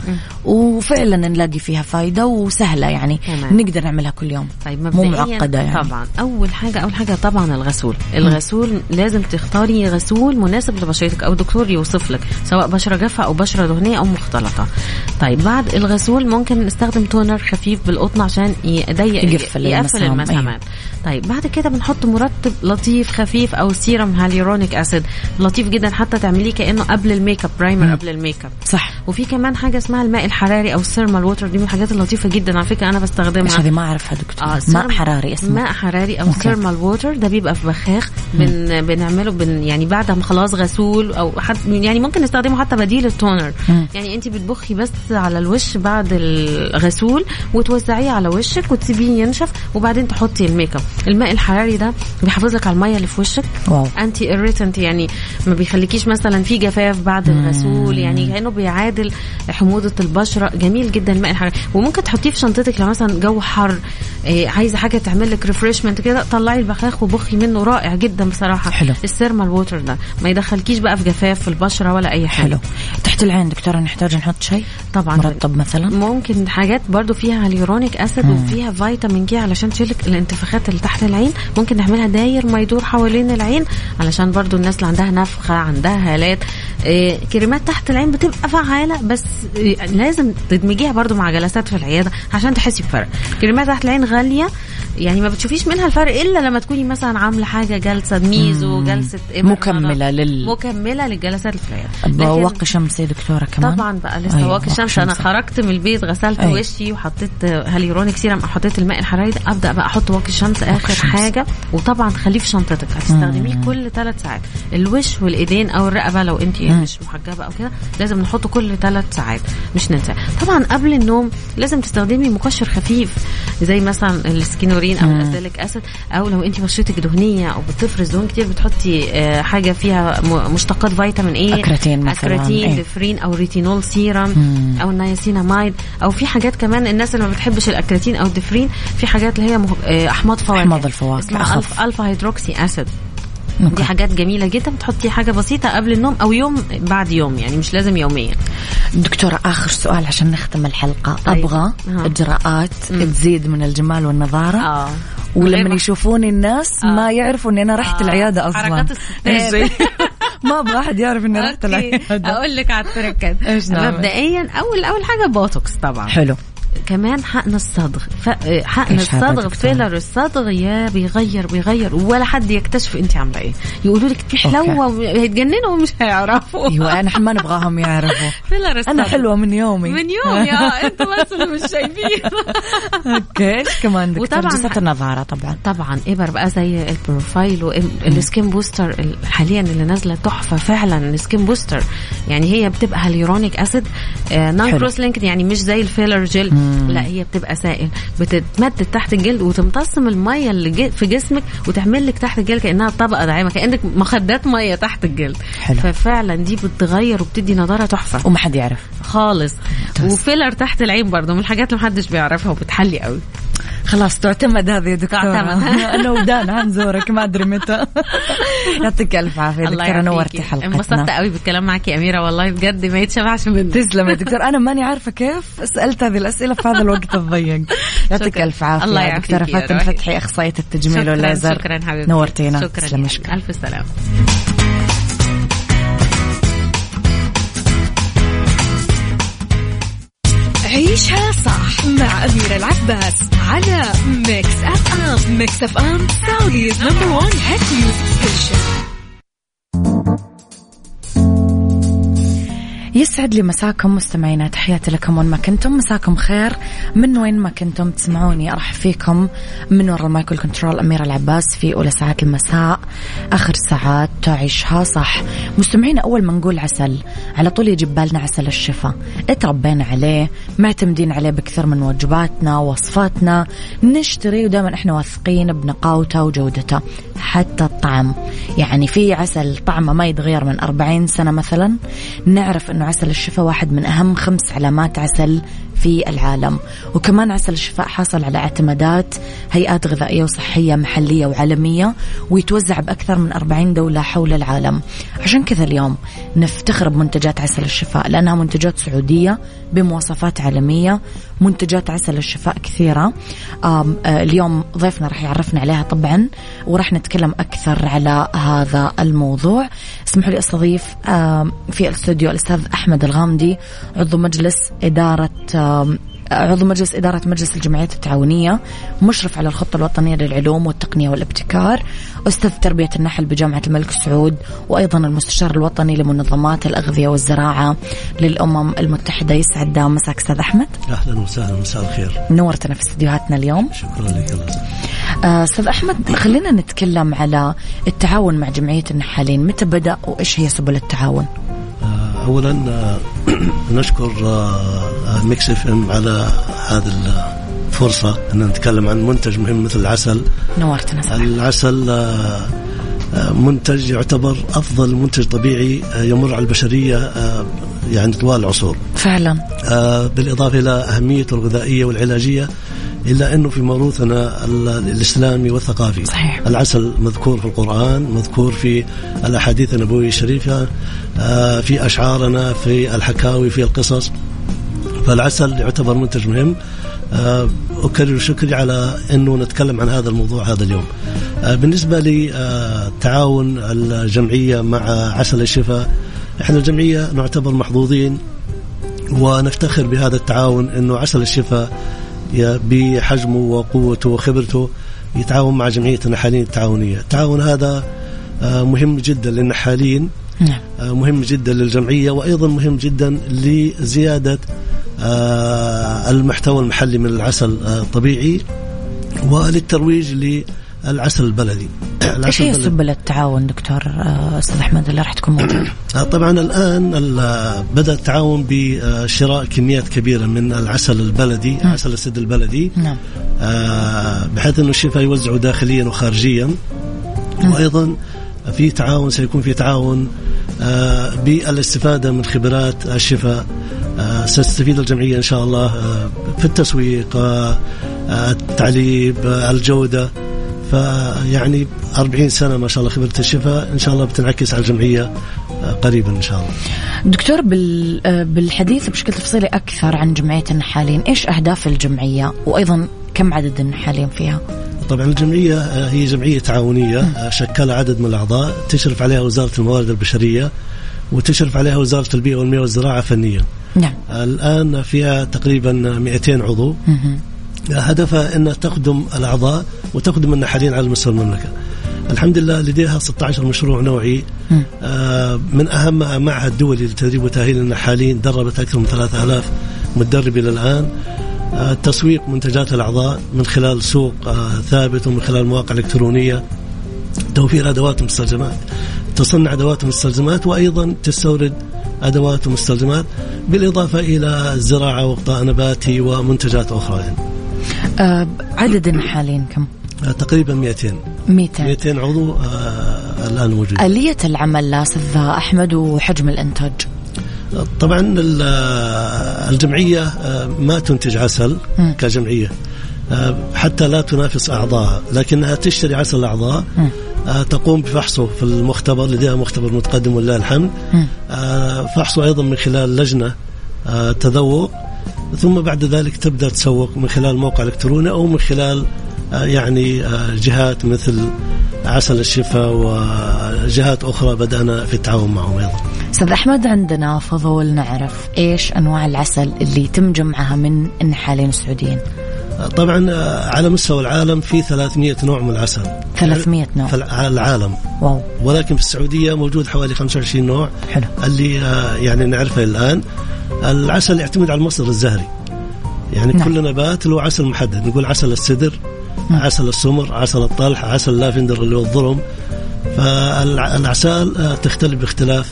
وفعلا نلاقي فيها فايدة وسهلة يعني تمام. نقدر نعملها كل يوم طيب مو مبدئيا معقدة يعني طبعا اول حاجه اول حاجه طبعا الغسول الغسول لازم تختاري غسول مناسب لبشرتك او دكتور يوصف لك سواء بشره جافه او بشره دهنيه او مختلطه طيب بعد الغسول ممكن نستخدم تونر خفيف بالقطن عشان يضيق يقفل يقفل المسام، المسامات طيب بعد كده بنحط مرطب لطيف خفيف او سيرم هاليورونيك اسيد لطيف جدا حتى تعمليه كانه قبل الميك اب برايمر قبل الميك اب صح وفي كمان حاجه اسمها الماء الحراري او الثيرمال ووتر دي من الحاجات اللطيفه جدا على فكره انا بستخدمها ايش هذه ما اعرفها دكتور اه ماء سيرم- حراري اسمه ماء حراري او أوكي. ثيرمال ووتر ده بيبقى في بخاخ بن بنعمله بن يعني بعد ما خلاص غسول او حد يعني ممكن نستخدمه حتى بديل التونر مم. يعني انت بتبخي بس على الوش بعد الغسول وتوزعيه على وشك وتسيبيه ينشف وبعدين تحطي الميك اب الماء الحراري ده بيحافظ لك على الميه اللي في وشك واو انتي irritant يعني ما بيخليكيش مثلا في جفاف بعد الغسول يعني كانه بيعادل حموضه البشره جميل جدا الماء الحراري وممكن تحطيه في شنطتك لو مثلا جو حر إيه عايزه حاجه تعمل لك ريفرشمنت كده طلعي البخاخ وبخي منه رائع جدا بصراحه حلو. السيرمال ووتر ده ما يدخلكيش بقى في جفاف في البشره ولا اي حاجه حلو تحت العين دكتورة نحتاج نحط شيء طبعا مرطب مثلا ممكن حاجات برضو فيها هاليورونيك اسيد وفيها فيتامين كي علشان تشيلك الانتفاخات اللي تحت العين ممكن نعملها داير ما يدور حوالين العين علشان برضو الناس اللي عندها نفخه عندها هالات إيه كريمات تحت العين بتبقى فعاله بس إيه لازم تدمجيها برضو مع جلسات في العياده عشان تحسي بفرق كريمات تحت العين غاليه يعني ما بتشوفيش منها الفرق الا لما تكوني مثلا عامله حاجه جلسه ميزو جلسه إبر مكملة لل- مكمله للجلسات اللي في العياده ابغى لكن- واقي شمس يا دكتورة كمان طبعا بقى لسه أيوة، واقي الشمس انا خرجت من البيت غسلت أيوة. وشي وحطيت هاليورونيك سيرم او حطيت الماء الحراري ده ابدا بقى احط واقي الشمس اخر الشمس. حاجه وطبعا خليه في شنطتك هتستخدميه كل ثلاث ساعات الوش والايدين او الرقبه لو انت مش محجبه او كده لازم نحطه كل ثلاث ساعات مش ننسى طبعا قبل النوم لازم تستخدمي مقشر خفيف زي مثلا السكينورين او الازيليك اسيد او لو انت بشرتك دهنيه او بتفرز دهون كتير بتحطي آه، حاجه فيها م- مشتقات فيتامين ايه أكراتين مثلاً، اكراتين إيه. دفرين او ريتينول سيرم او النياسيناميد او في حاجات كمان الناس اللي ما بتحبش الاكراتين او الدفرين في حاجات اللي هي مه- آه، احماض فواكه أحماض الفواكه، اسمها أخف. ألف الفا هيدروكسي اسيد أوكي. دي حاجات جميله جدا بتحطي حاجه بسيطه قبل النوم او يوم بعد يوم يعني مش لازم يوميا دكتورة آخر سؤال عشان نختم الحلقة طيب. أبغى ها. إجراءات تزيد من الجمال والنظارة اه ولما غير- يشوفوني الناس ما يعرفوا اني انا رحت آه. العياده اصلا حركات الستات. إيش؟ ما ابغى احد يعرف اني رحت أوكي. العياده اقول لك على التركات إيش نعمل؟ مبدئيا اول اول حاجه بوتوكس طبعا حلو كمان حقن الصدغ ف... حقن إيش هذا الصدغ دكتور؟ فيلر الصدغ يا بيغير بيغير ولا حد يكتشف انت عامله ايه يقولوا لك في حلوه هيتجننوا ومش هيعرفوا ايوه انا ما نبغاهم يعرفوا فيلر الصدغ انا حلوه من يومي من يوم يا انتوا بس اللي مش شايفين اوكي ايش كمان دكتور وطبعاً- جلسات النظاره طبعا طبعا ابر بقى زي البروفايل والسكين بوستر ال- حاليا اللي نازله تحفه فعلا السكين بوستر يعني هي بتبقى هاليورونيك اسيد نون حلو. كروس لينكد يعني مش زي الفيلر جل لا هي بتبقى سائل بتتمدد تحت الجلد وتمتص من الميه اللي جي- في جسمك وتعمل لك تحت الجلد كانها طبقه داعمه كانك مخدات ميه تحت الجلد حلو. ففعلا دي بتغير وبتدي نضاره تحفه وما حد يعرف خالص ممتاز. وفيلر تحت العين برضه من الحاجات اللي محدش بيعرفها وبتحلي قوي خلاص تعتمد هذه يا دكتورة تعتمد. انا ودان هنزورك ما ادري متى يعطيك الف عافيه الله دكتورة نورتي يعافيكي. حلقتنا انبسطت قوي بالكلام معك يا اميره والله بجد ما يتشبعش منك تسلم يا دكتور انا ماني عارفه كيف سالت هذه الاسئله في هذا الوقت الضيق يعطيك شكراً. الف عافيه الله يا يعافيكي دكتوره يا فاتن روحي. فتحي اخصائيه التجميل شكرا والليزر شكرا حبيبتي نورتينا شكرا تسلمي يا شكرا الف سلامه عيشها صح مع أميرة العباس على ميكس أف أم ميكس أف أم سعوديز نمبر وان هيت ميوزك ستيشن يسعد لي مساكم مستمعينا تحياتي لكم وين ما كنتم مساكم خير من وين ما كنتم تسمعوني ارحب فيكم من وراء المايكل كنترول اميره العباس في اولى ساعات المساء اخر ساعات تعيشها صح مستمعينا اول ما نقول عسل على طول يجي بالنا عسل الشفا اتربينا عليه معتمدين عليه بكثر من وجباتنا وصفاتنا نشتري ودائما احنا واثقين بنقاوته وجودته حتى الطعم يعني في عسل طعمه ما يتغير من 40 سنة مثلا نعرف أنه عسل الشفا واحد من أهم خمس علامات عسل في العالم وكمان عسل الشفاء حاصل على اعتمادات هيئات غذائية وصحية محلية وعالمية ويتوزع بأكثر من 40 دولة حول العالم عشان كذا اليوم نفتخر بمنتجات عسل الشفاء لأنها منتجات سعودية بمواصفات عالمية منتجات عسل الشفاء كثيرة آم، آه، اليوم ضيفنا راح يعرفنا عليها طبعا وراح نتكلم أكثر على هذا الموضوع اسمحوا لي أستضيف آم، في الاستوديو الأستاذ أحمد الغامدي عضو مجلس إدارة آم، عضو مجلس إدارة مجلس الجمعيات التعاونية مشرف على الخطة الوطنية للعلوم والتقنية والابتكار أستاذ تربية النحل بجامعة الملك سعود وأيضا المستشار الوطني لمنظمات الأغذية والزراعة للأمم المتحدة يسعد مساك أستاذ أحمد اهلا وسهلا مساء الخير نورتنا في استديوهاتنا اليوم شكرا لك الله يسعدك. آه، أستاذ أحمد خلينا نتكلم على التعاون مع جمعية النحالين متى بدأ وإيش هي سبل التعاون آه، اولا آه، نشكر آه، ميكس اف ام على هذه الفرصه ان نتكلم عن منتج مهم مثل العسل نورتنا أستاذ أحمد. العسل آه، آه، منتج يعتبر افضل منتج طبيعي آه، يمر على البشريه آه، يعني طوال العصور فعلا آه، بالإضافة إلى أهميته الغذائية والعلاجية إلا أنه في موروثنا ال- الإسلامي والثقافي صحيح. العسل مذكور في القرآن مذكور في الأحاديث النبوية الشريفة آه، في أشعارنا في الحكاوي في القصص فالعسل يعتبر منتج مهم آه، أكرر شكري على أنه نتكلم عن هذا الموضوع هذا اليوم آه، بالنسبة لتعاون الجمعية مع عسل الشفاء احنا الجمعية نعتبر محظوظين ونفتخر بهذا التعاون انه عسل الشفاء ي- بحجمه وقوته وخبرته يتعاون مع جمعيه النحالين التعاونيه، التعاون هذا آه، مهم جدا للنحالين نعم آه، مهم جدا للجمعيه وايضا مهم جدا لزياده آه، المحتوى المحلي من العسل آه، الطبيعي وللترويج للعسل البلدي. إيش العسل هي البلدي. سبل التعاون دكتور آه، أستاذ أحمد اللي راح تكون موجود آه، طبعا الان ال- بدا التعاون بشراء كميات كبيره من العسل البلدي عسل السد البلدي نعم آه، بحيث انه الشفاء يوزعه داخليا وخارجيا وايضا في تعاون سيكون في تعاون آه، بالاستفاده من خبرات الشفاء آه، ستستفيد الجمعيه ان شاء الله آه، في التسويق آه، آه، التعليب آه، الجوده فيعني 40 سنه ما شاء الله خبره الشفاء ان شاء الله بتنعكس على الجمعيه آه، قريبا ان شاء الله. دكتور بال- آه، بالحديث بشكل تفصيلي أكثر عن جمعية النحالين إيش أهداف الجمعية وأيضا كم عدد النحالين فيها طبعا الجمعية آه، هي جمعية تعاونية آه، شكلها عدد من الأعضاء تشرف عليها وزارة الموارد البشرية وتشرف عليها وزارة البيئة والمياه والزراعة فنيا نعم الآن فيها تقريبا 200 عضو مهم. هدفها أن تخدم الأعضاء وتخدم النحالين على مستوى المملكة الحمد لله لديها 16 مشروع نوعي مم. آه، من أهمها معهد دولي لتدريب وتأهيل النحالين دربت أكثر من 3000 مدرب إلى الآن آه، تسويق منتجات الأعضاء من خلال سوق آه، ثابت ومن خلال مواقع إلكترونية توفير أدوات ومستلزمات تصنع أدوات ومستلزمات وأيضا تستورد أدوات ومستلزمات بالإضافة إلى الزراعة وغطاء نباتي ومنتجات أخرى يعني. آه عدد النحالين كم؟ آه، تقريبا 200 200 200 عضو آه، الآن موجود آلية العمل أستاذ أحمد وحجم الإنتاج طبعا ال- الجمعية آه، ما تنتج عسل مم. كجمعية آه، حتى لا تنافس أعضائها لكنها تشتري عسل الأعضاء مم. آه، تقوم بفحصه في المختبر لديها مختبر متقدم ولله الحمد مم. آه، فحصه أيضا من خلال لجنة آه، تذوق ثم بعد ذلك تبدأ تسوق من خلال موقع إلكتروني أو من خلال آه، يعني آه، جهات مثل عسل الشفاء وجهات أخرى بدأنا في التعاون معهم أيضا أستاذ أحمد عندنا فضول نعرف إيش أنواع العسل اللي يتم جمعها من النحالين السعوديين طبعا آه، على مستوى العالم في 300 نوع من العسل 300 نوع في الع- العالم واو ولكن في السعودية موجود حوالي 25 نوع حلو اللي آه، يعني نعرفه الآن العسل يعتمد على المصدر الزهري يعني نعم. كل نبات له عسل محدد نقول عسل السدر نعم. عسل السمر عسل الطلح عسل اللافندر اللي هو الظلم فالأعسال آه، تختلف باختلاف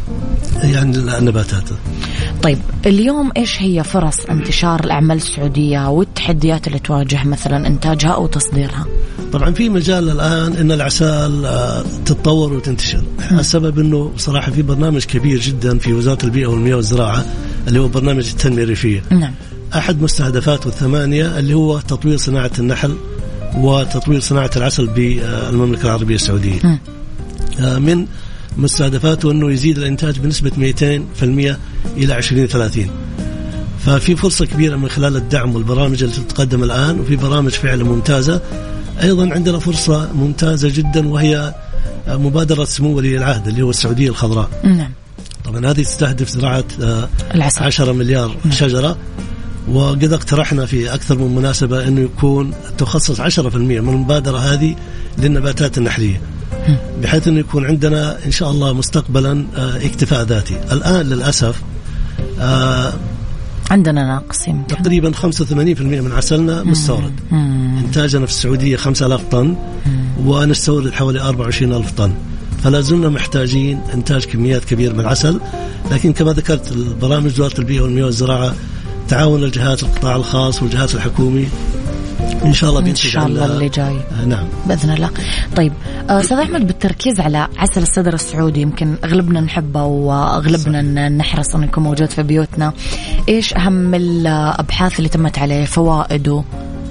يعني النباتات طيب اليوم إيش هي فرص انتشار الأعمال السعودية والتحديات اللي تواجه مثلا إنتاجها أو تصديرها طبعا في مجال الان ان الاعسال آه، تتطور وتنتشر السبب انه صراحه في برنامج كبير جدا في وزاره البيئه والمياه والزراعه اللي هو برنامج التنميه الريفيه نعم احد مستهدفاته الثمانيه اللي هو تطوير صناعه النحل وتطوير صناعه العسل بالمملكه العربيه السعوديه مم. آه، من مستهدفاته انه يزيد الانتاج بنسبه 200% الى 2030 ففي فرصه كبيره من خلال الدعم والبرامج اللي تتقدم الان وفي برامج فعلا ممتازه ايضا عندنا فرصه ممتازه جدا وهي آه، مبادره سمو ولي العهد اللي هو السعوديه الخضراء نعم طبعا هذه تستهدف زراعه آه، العسل 10 مليار شجره وقد اقترحنا في اكثر من مناسبه انه يكون تخصص 10% من المبادره هذه للنباتات النحليه بحيث انه يكون عندنا ان شاء الله مستقبلا آه، اكتفاء ذاتي الان للاسف آه، عندنا ناقص يمكن تقريبا 85% من عسلنا مستورد مم. انتاجنا في السعوديه 5000 طن ونستورد حوالي 24000 طن فلا زلنا محتاجين انتاج كميات كبيره من العسل لكن كما ذكرت البرامج وزاره البيئه والمياه والزراعه تعاون الجهات القطاع الخاص والجهات الحكومي ان شاء الله إن بينتج شاء الله عنها- اللي جاي آه، نعم باذن الله. طيب آه، استاذ احمد بالتركيز على عسل الصدر السعودي يمكن اغلبنا نحبه واغلبنا ن- نحرص انه يكون موجود في بيوتنا. ايش اهم الابحاث اللي تمت عليه؟ فوائده؟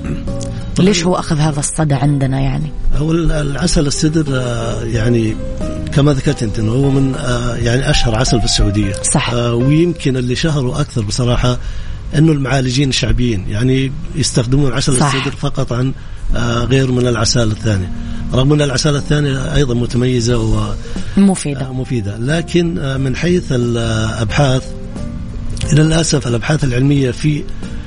ليش هو اخذ هذا الصدى عندنا يعني؟ هو العسل السدر آه، يعني كما ذكرت انت انه هو من آه، يعني اشهر عسل في السعوديه صح. آه، ويمكن اللي شهروا اكثر بصراحه انه المعالجين الشعبيين يعني يستخدمون عسل صح. السدر فقط عن آه، غير من العسال الثانيه رغم ان العسال الثانيه ايضا متميزه مفيده. ومفيده لكن آه، من حيث الابحاث للاسف الابحاث العلميه في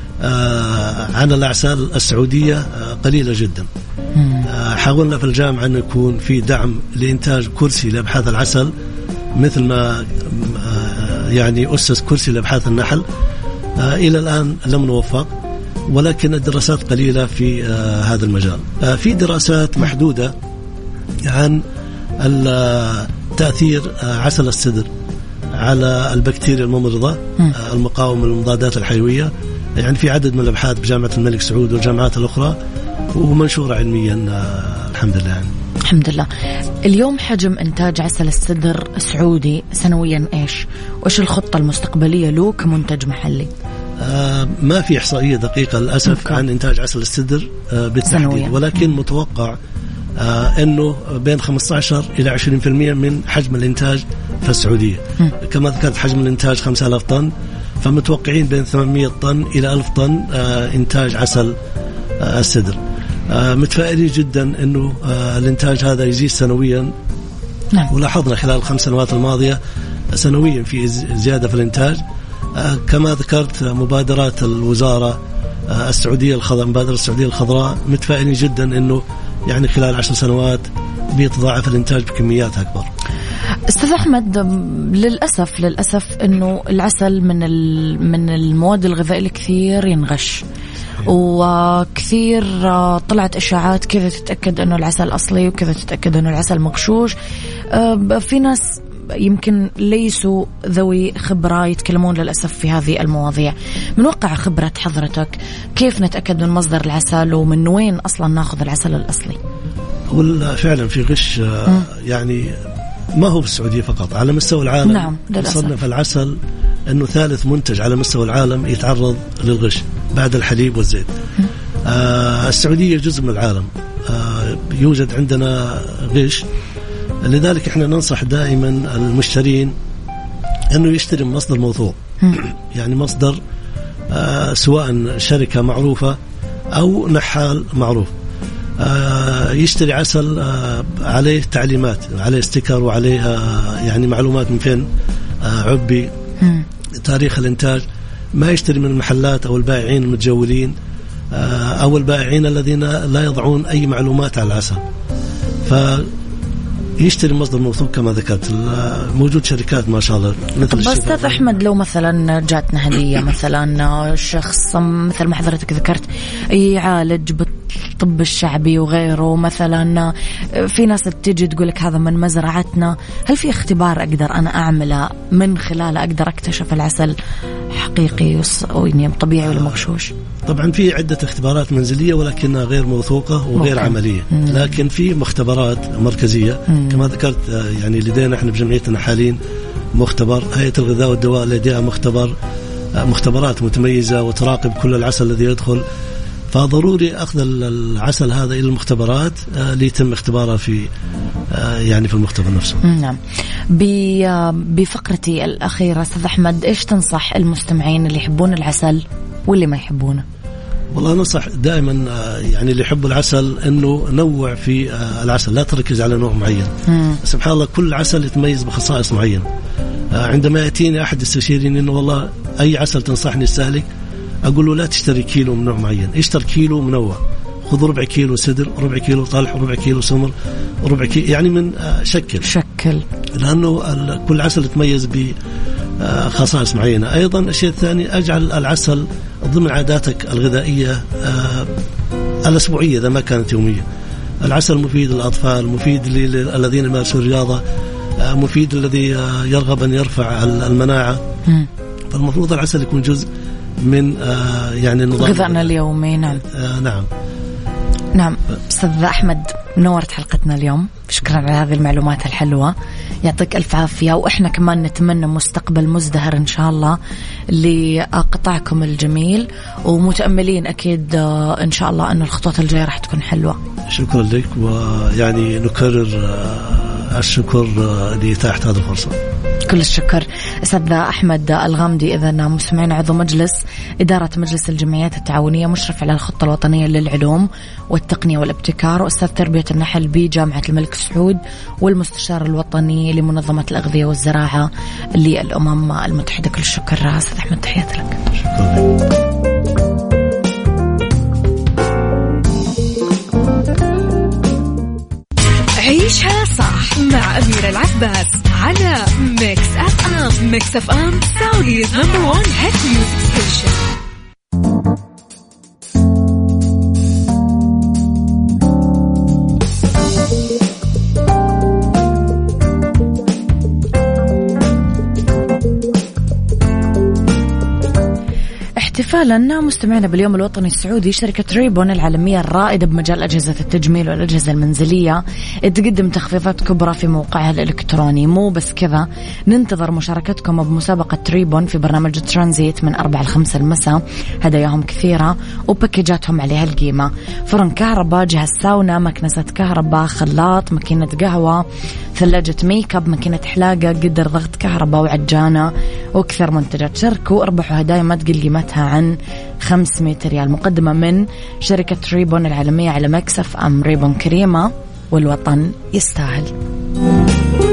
آه، عن الاعسال السعوديه آه، قليله جدا مم. آه، حاولنا في الجامعة أن يكون في دعم لإنتاج كرسي لأبحاث العسل مثل ما آه، يعني أسس كرسي لأبحاث النحل آه، إلى الآن لم نوفق ولكن الدراسات قليلة في آه، هذا المجال آه، في دراسات محدودة عن ال- تأثير آه، عسل السدر على البكتيريا الممرضة مم. آه، المقاومة للمضادات الحيوية يعني في عدد من الأبحاث بجامعة الملك سعود والجامعات الأخرى ومنشورة علميا آه، الحمد لله يعني. الحمد لله. اليوم حجم انتاج عسل الصدر السعودي سنويا ايش؟ وايش الخطه المستقبليه له كمنتج محلي؟ آه، ما في إحصائية دقيقة للأسف أوكي. عن إنتاج عسل السدر آه، بالتحديد سنوياً. ولكن متوقع آه، أنه بين 15 إلى 20% من حجم الإنتاج في السعودية مم. كما ذكرت حجم الإنتاج 5000 طن فمتوقعين بين 800 طن إلى 1000 طن آه، إنتاج عسل آه، السدر آه، متفائلين جدا أنه آه، الإنتاج هذا يزيد سنويا نعم. ولاحظنا خلال الخمس سنوات الماضية سنويا في ز- زيادة في الإنتاج آه، كما ذكرت مبادرات الوزاره آه، السعوديه الخضراء مبادره السعوديه الخضراء متفائلين جدا انه يعني خلال عشر سنوات بيتضاعف الانتاج بكميات اكبر. استاذ احمد للاسف للاسف انه العسل من من المواد الغذائيه الكثير ينغش وكثير آه، طلعت اشاعات كذا تتاكد انه العسل اصلي وكذا تتاكد انه العسل مغشوش آه، في ناس يمكن ليسوا ذوي خبرة يتكلمون للأسف في هذه المواضيع من واقع خبرة حضرتك كيف نتأكد من مصدر العسل ومن وين أصلا ناخذ العسل الأصلي هو فعلا في غش آه، يعني ما هو في السعودية فقط على مستوى العالم نعم صنف العسل أنه ثالث منتج على مستوى العالم يتعرض للغش بعد الحليب والزيت آه السعودية جزء من العالم آه يوجد عندنا غش لذلك احنا ننصح دائما المشترين انه يشتري من مصدر موثوق يعني مصدر آه سواء شركه معروفه او نحال معروف آه يشتري عسل آه عليه تعليمات عليه ستيكر وعليه آه يعني معلومات من فين آه عبي تاريخ الانتاج ما يشتري من المحلات او البائعين المتجولين آه او البائعين الذين لا يضعون اي معلومات على العسل ف يشتري مصدر موثوق كما ذكرت موجود شركات ما شاء الله مثل طب استاذ احمد لو مثلا جاتنا هديه مثلا شخص مثل ما حضرتك ذكرت يعالج بالطب الشعبي وغيره مثلا في ناس تجي تقول لك هذا من مزرعتنا هل في اختبار اقدر انا اعمله من خلاله اقدر اكتشف العسل حقيقي يعني طبيعي ولا مغشوش؟ طبعا في عدة اختبارات منزلية ولكنها غير موثوقة وغير ممكن. عملية مم. لكن في مختبرات مركزية مم. كما ذكرت آه، يعني لدينا احنا بجمعيتنا حاليا مختبر هيئة الغذاء والدواء لديها مختبر آه، مختبرات متميزة وتراقب كل العسل الذي يدخل فضروري اخذ العسل هذا الى المختبرات آه، ليتم اختباره في يعني في المختبر نفسه. نعم. بفقرتي الاخيره استاذ احمد ايش تنصح المستمعين اللي يحبون العسل واللي ما يحبونه والله نصح دائما آه، يعني اللي يحب العسل انه نوع في آه، العسل لا تركز على نوع معين مم. سبحان الله كل عسل يتميز بخصائص معينه آه، عندما ياتيني احد يستشيرني انه والله اي عسل تنصحني استهلك اقول له لا تشتري كيلو من نوع معين اشتر كيلو منوع خذ ربع كيلو سدر ربع كيلو طلح ربع كيلو سمر ربع كيلو يعني من شكل شكل لانه كل عسل يتميز ب خصائص معينة أيضا الشيء الثاني أجعل العسل ضمن عاداتك الغذائية آه، الأسبوعية إذا ما كانت يومية العسل مفيد للأطفال مفيد للذين يمارسون الرياضة آه، مفيد الذي آه، يرغب أن يرفع المناعة فالمفروض العسل يكون جزء من يعني نظام غذائنا اليومي نعم نعم نعم استاذ احمد نورت حلقتنا اليوم شكرا على هذه المعلومات الحلوه يعطيك الف عافيه واحنا كمان نتمنى مستقبل مزدهر ان شاء الله لقطاعكم الجميل ومتاملين اكيد ان شاء الله انه الخطوات الجايه راح تكون حلوه شكرا لك ويعني نكرر آه، الشكر آه، لاتاحه هذه الفرصه كل الشكر استاذ احمد الغامدي اذا مستمعين عضو مجلس اداره مجلس الجمعيات التعاونيه مشرف على الخطه الوطنيه للعلوم والتقنيه والابتكار واستاذ تربيه النحل بجامعه الملك سعود والمستشار الوطني لمنظمه الاغذيه والزراعه للامم المتحده كل الشكر استاذ احمد تحياتي لك شكرا عيشها صح مع أميرة العباس على ميكس أف أم ميكس أف أم سعوديز نمبر ون هيت ميوزك ستيشن احتفالا مستمعينا باليوم الوطني السعودي شركة ريبون العالمية الرائدة بمجال أجهزة التجميل والأجهزة المنزلية تقدم تخفيضات كبرى في موقعها الإلكتروني مو بس كذا ننتظر مشاركتكم بمسابقة ريبون في برنامج ترانزيت من 4 ل 5 المساء هداياهم كثيرة وباكجاتهم عليها القيمة فرن كهرباء جهاز ساونا مكنسة كهرباء خلاط ماكينة قهوة ثلاجة ميك اب ماكينة حلاقة قدر ضغط كهرباء وعجانة وكثر منتجات شاركوا واربحوا هدايا ما تقل قيمتها عن 500 ريال مقدمة من شركة ريبون العالمية على مكسف أم ريبون كريمة والوطن يستاهل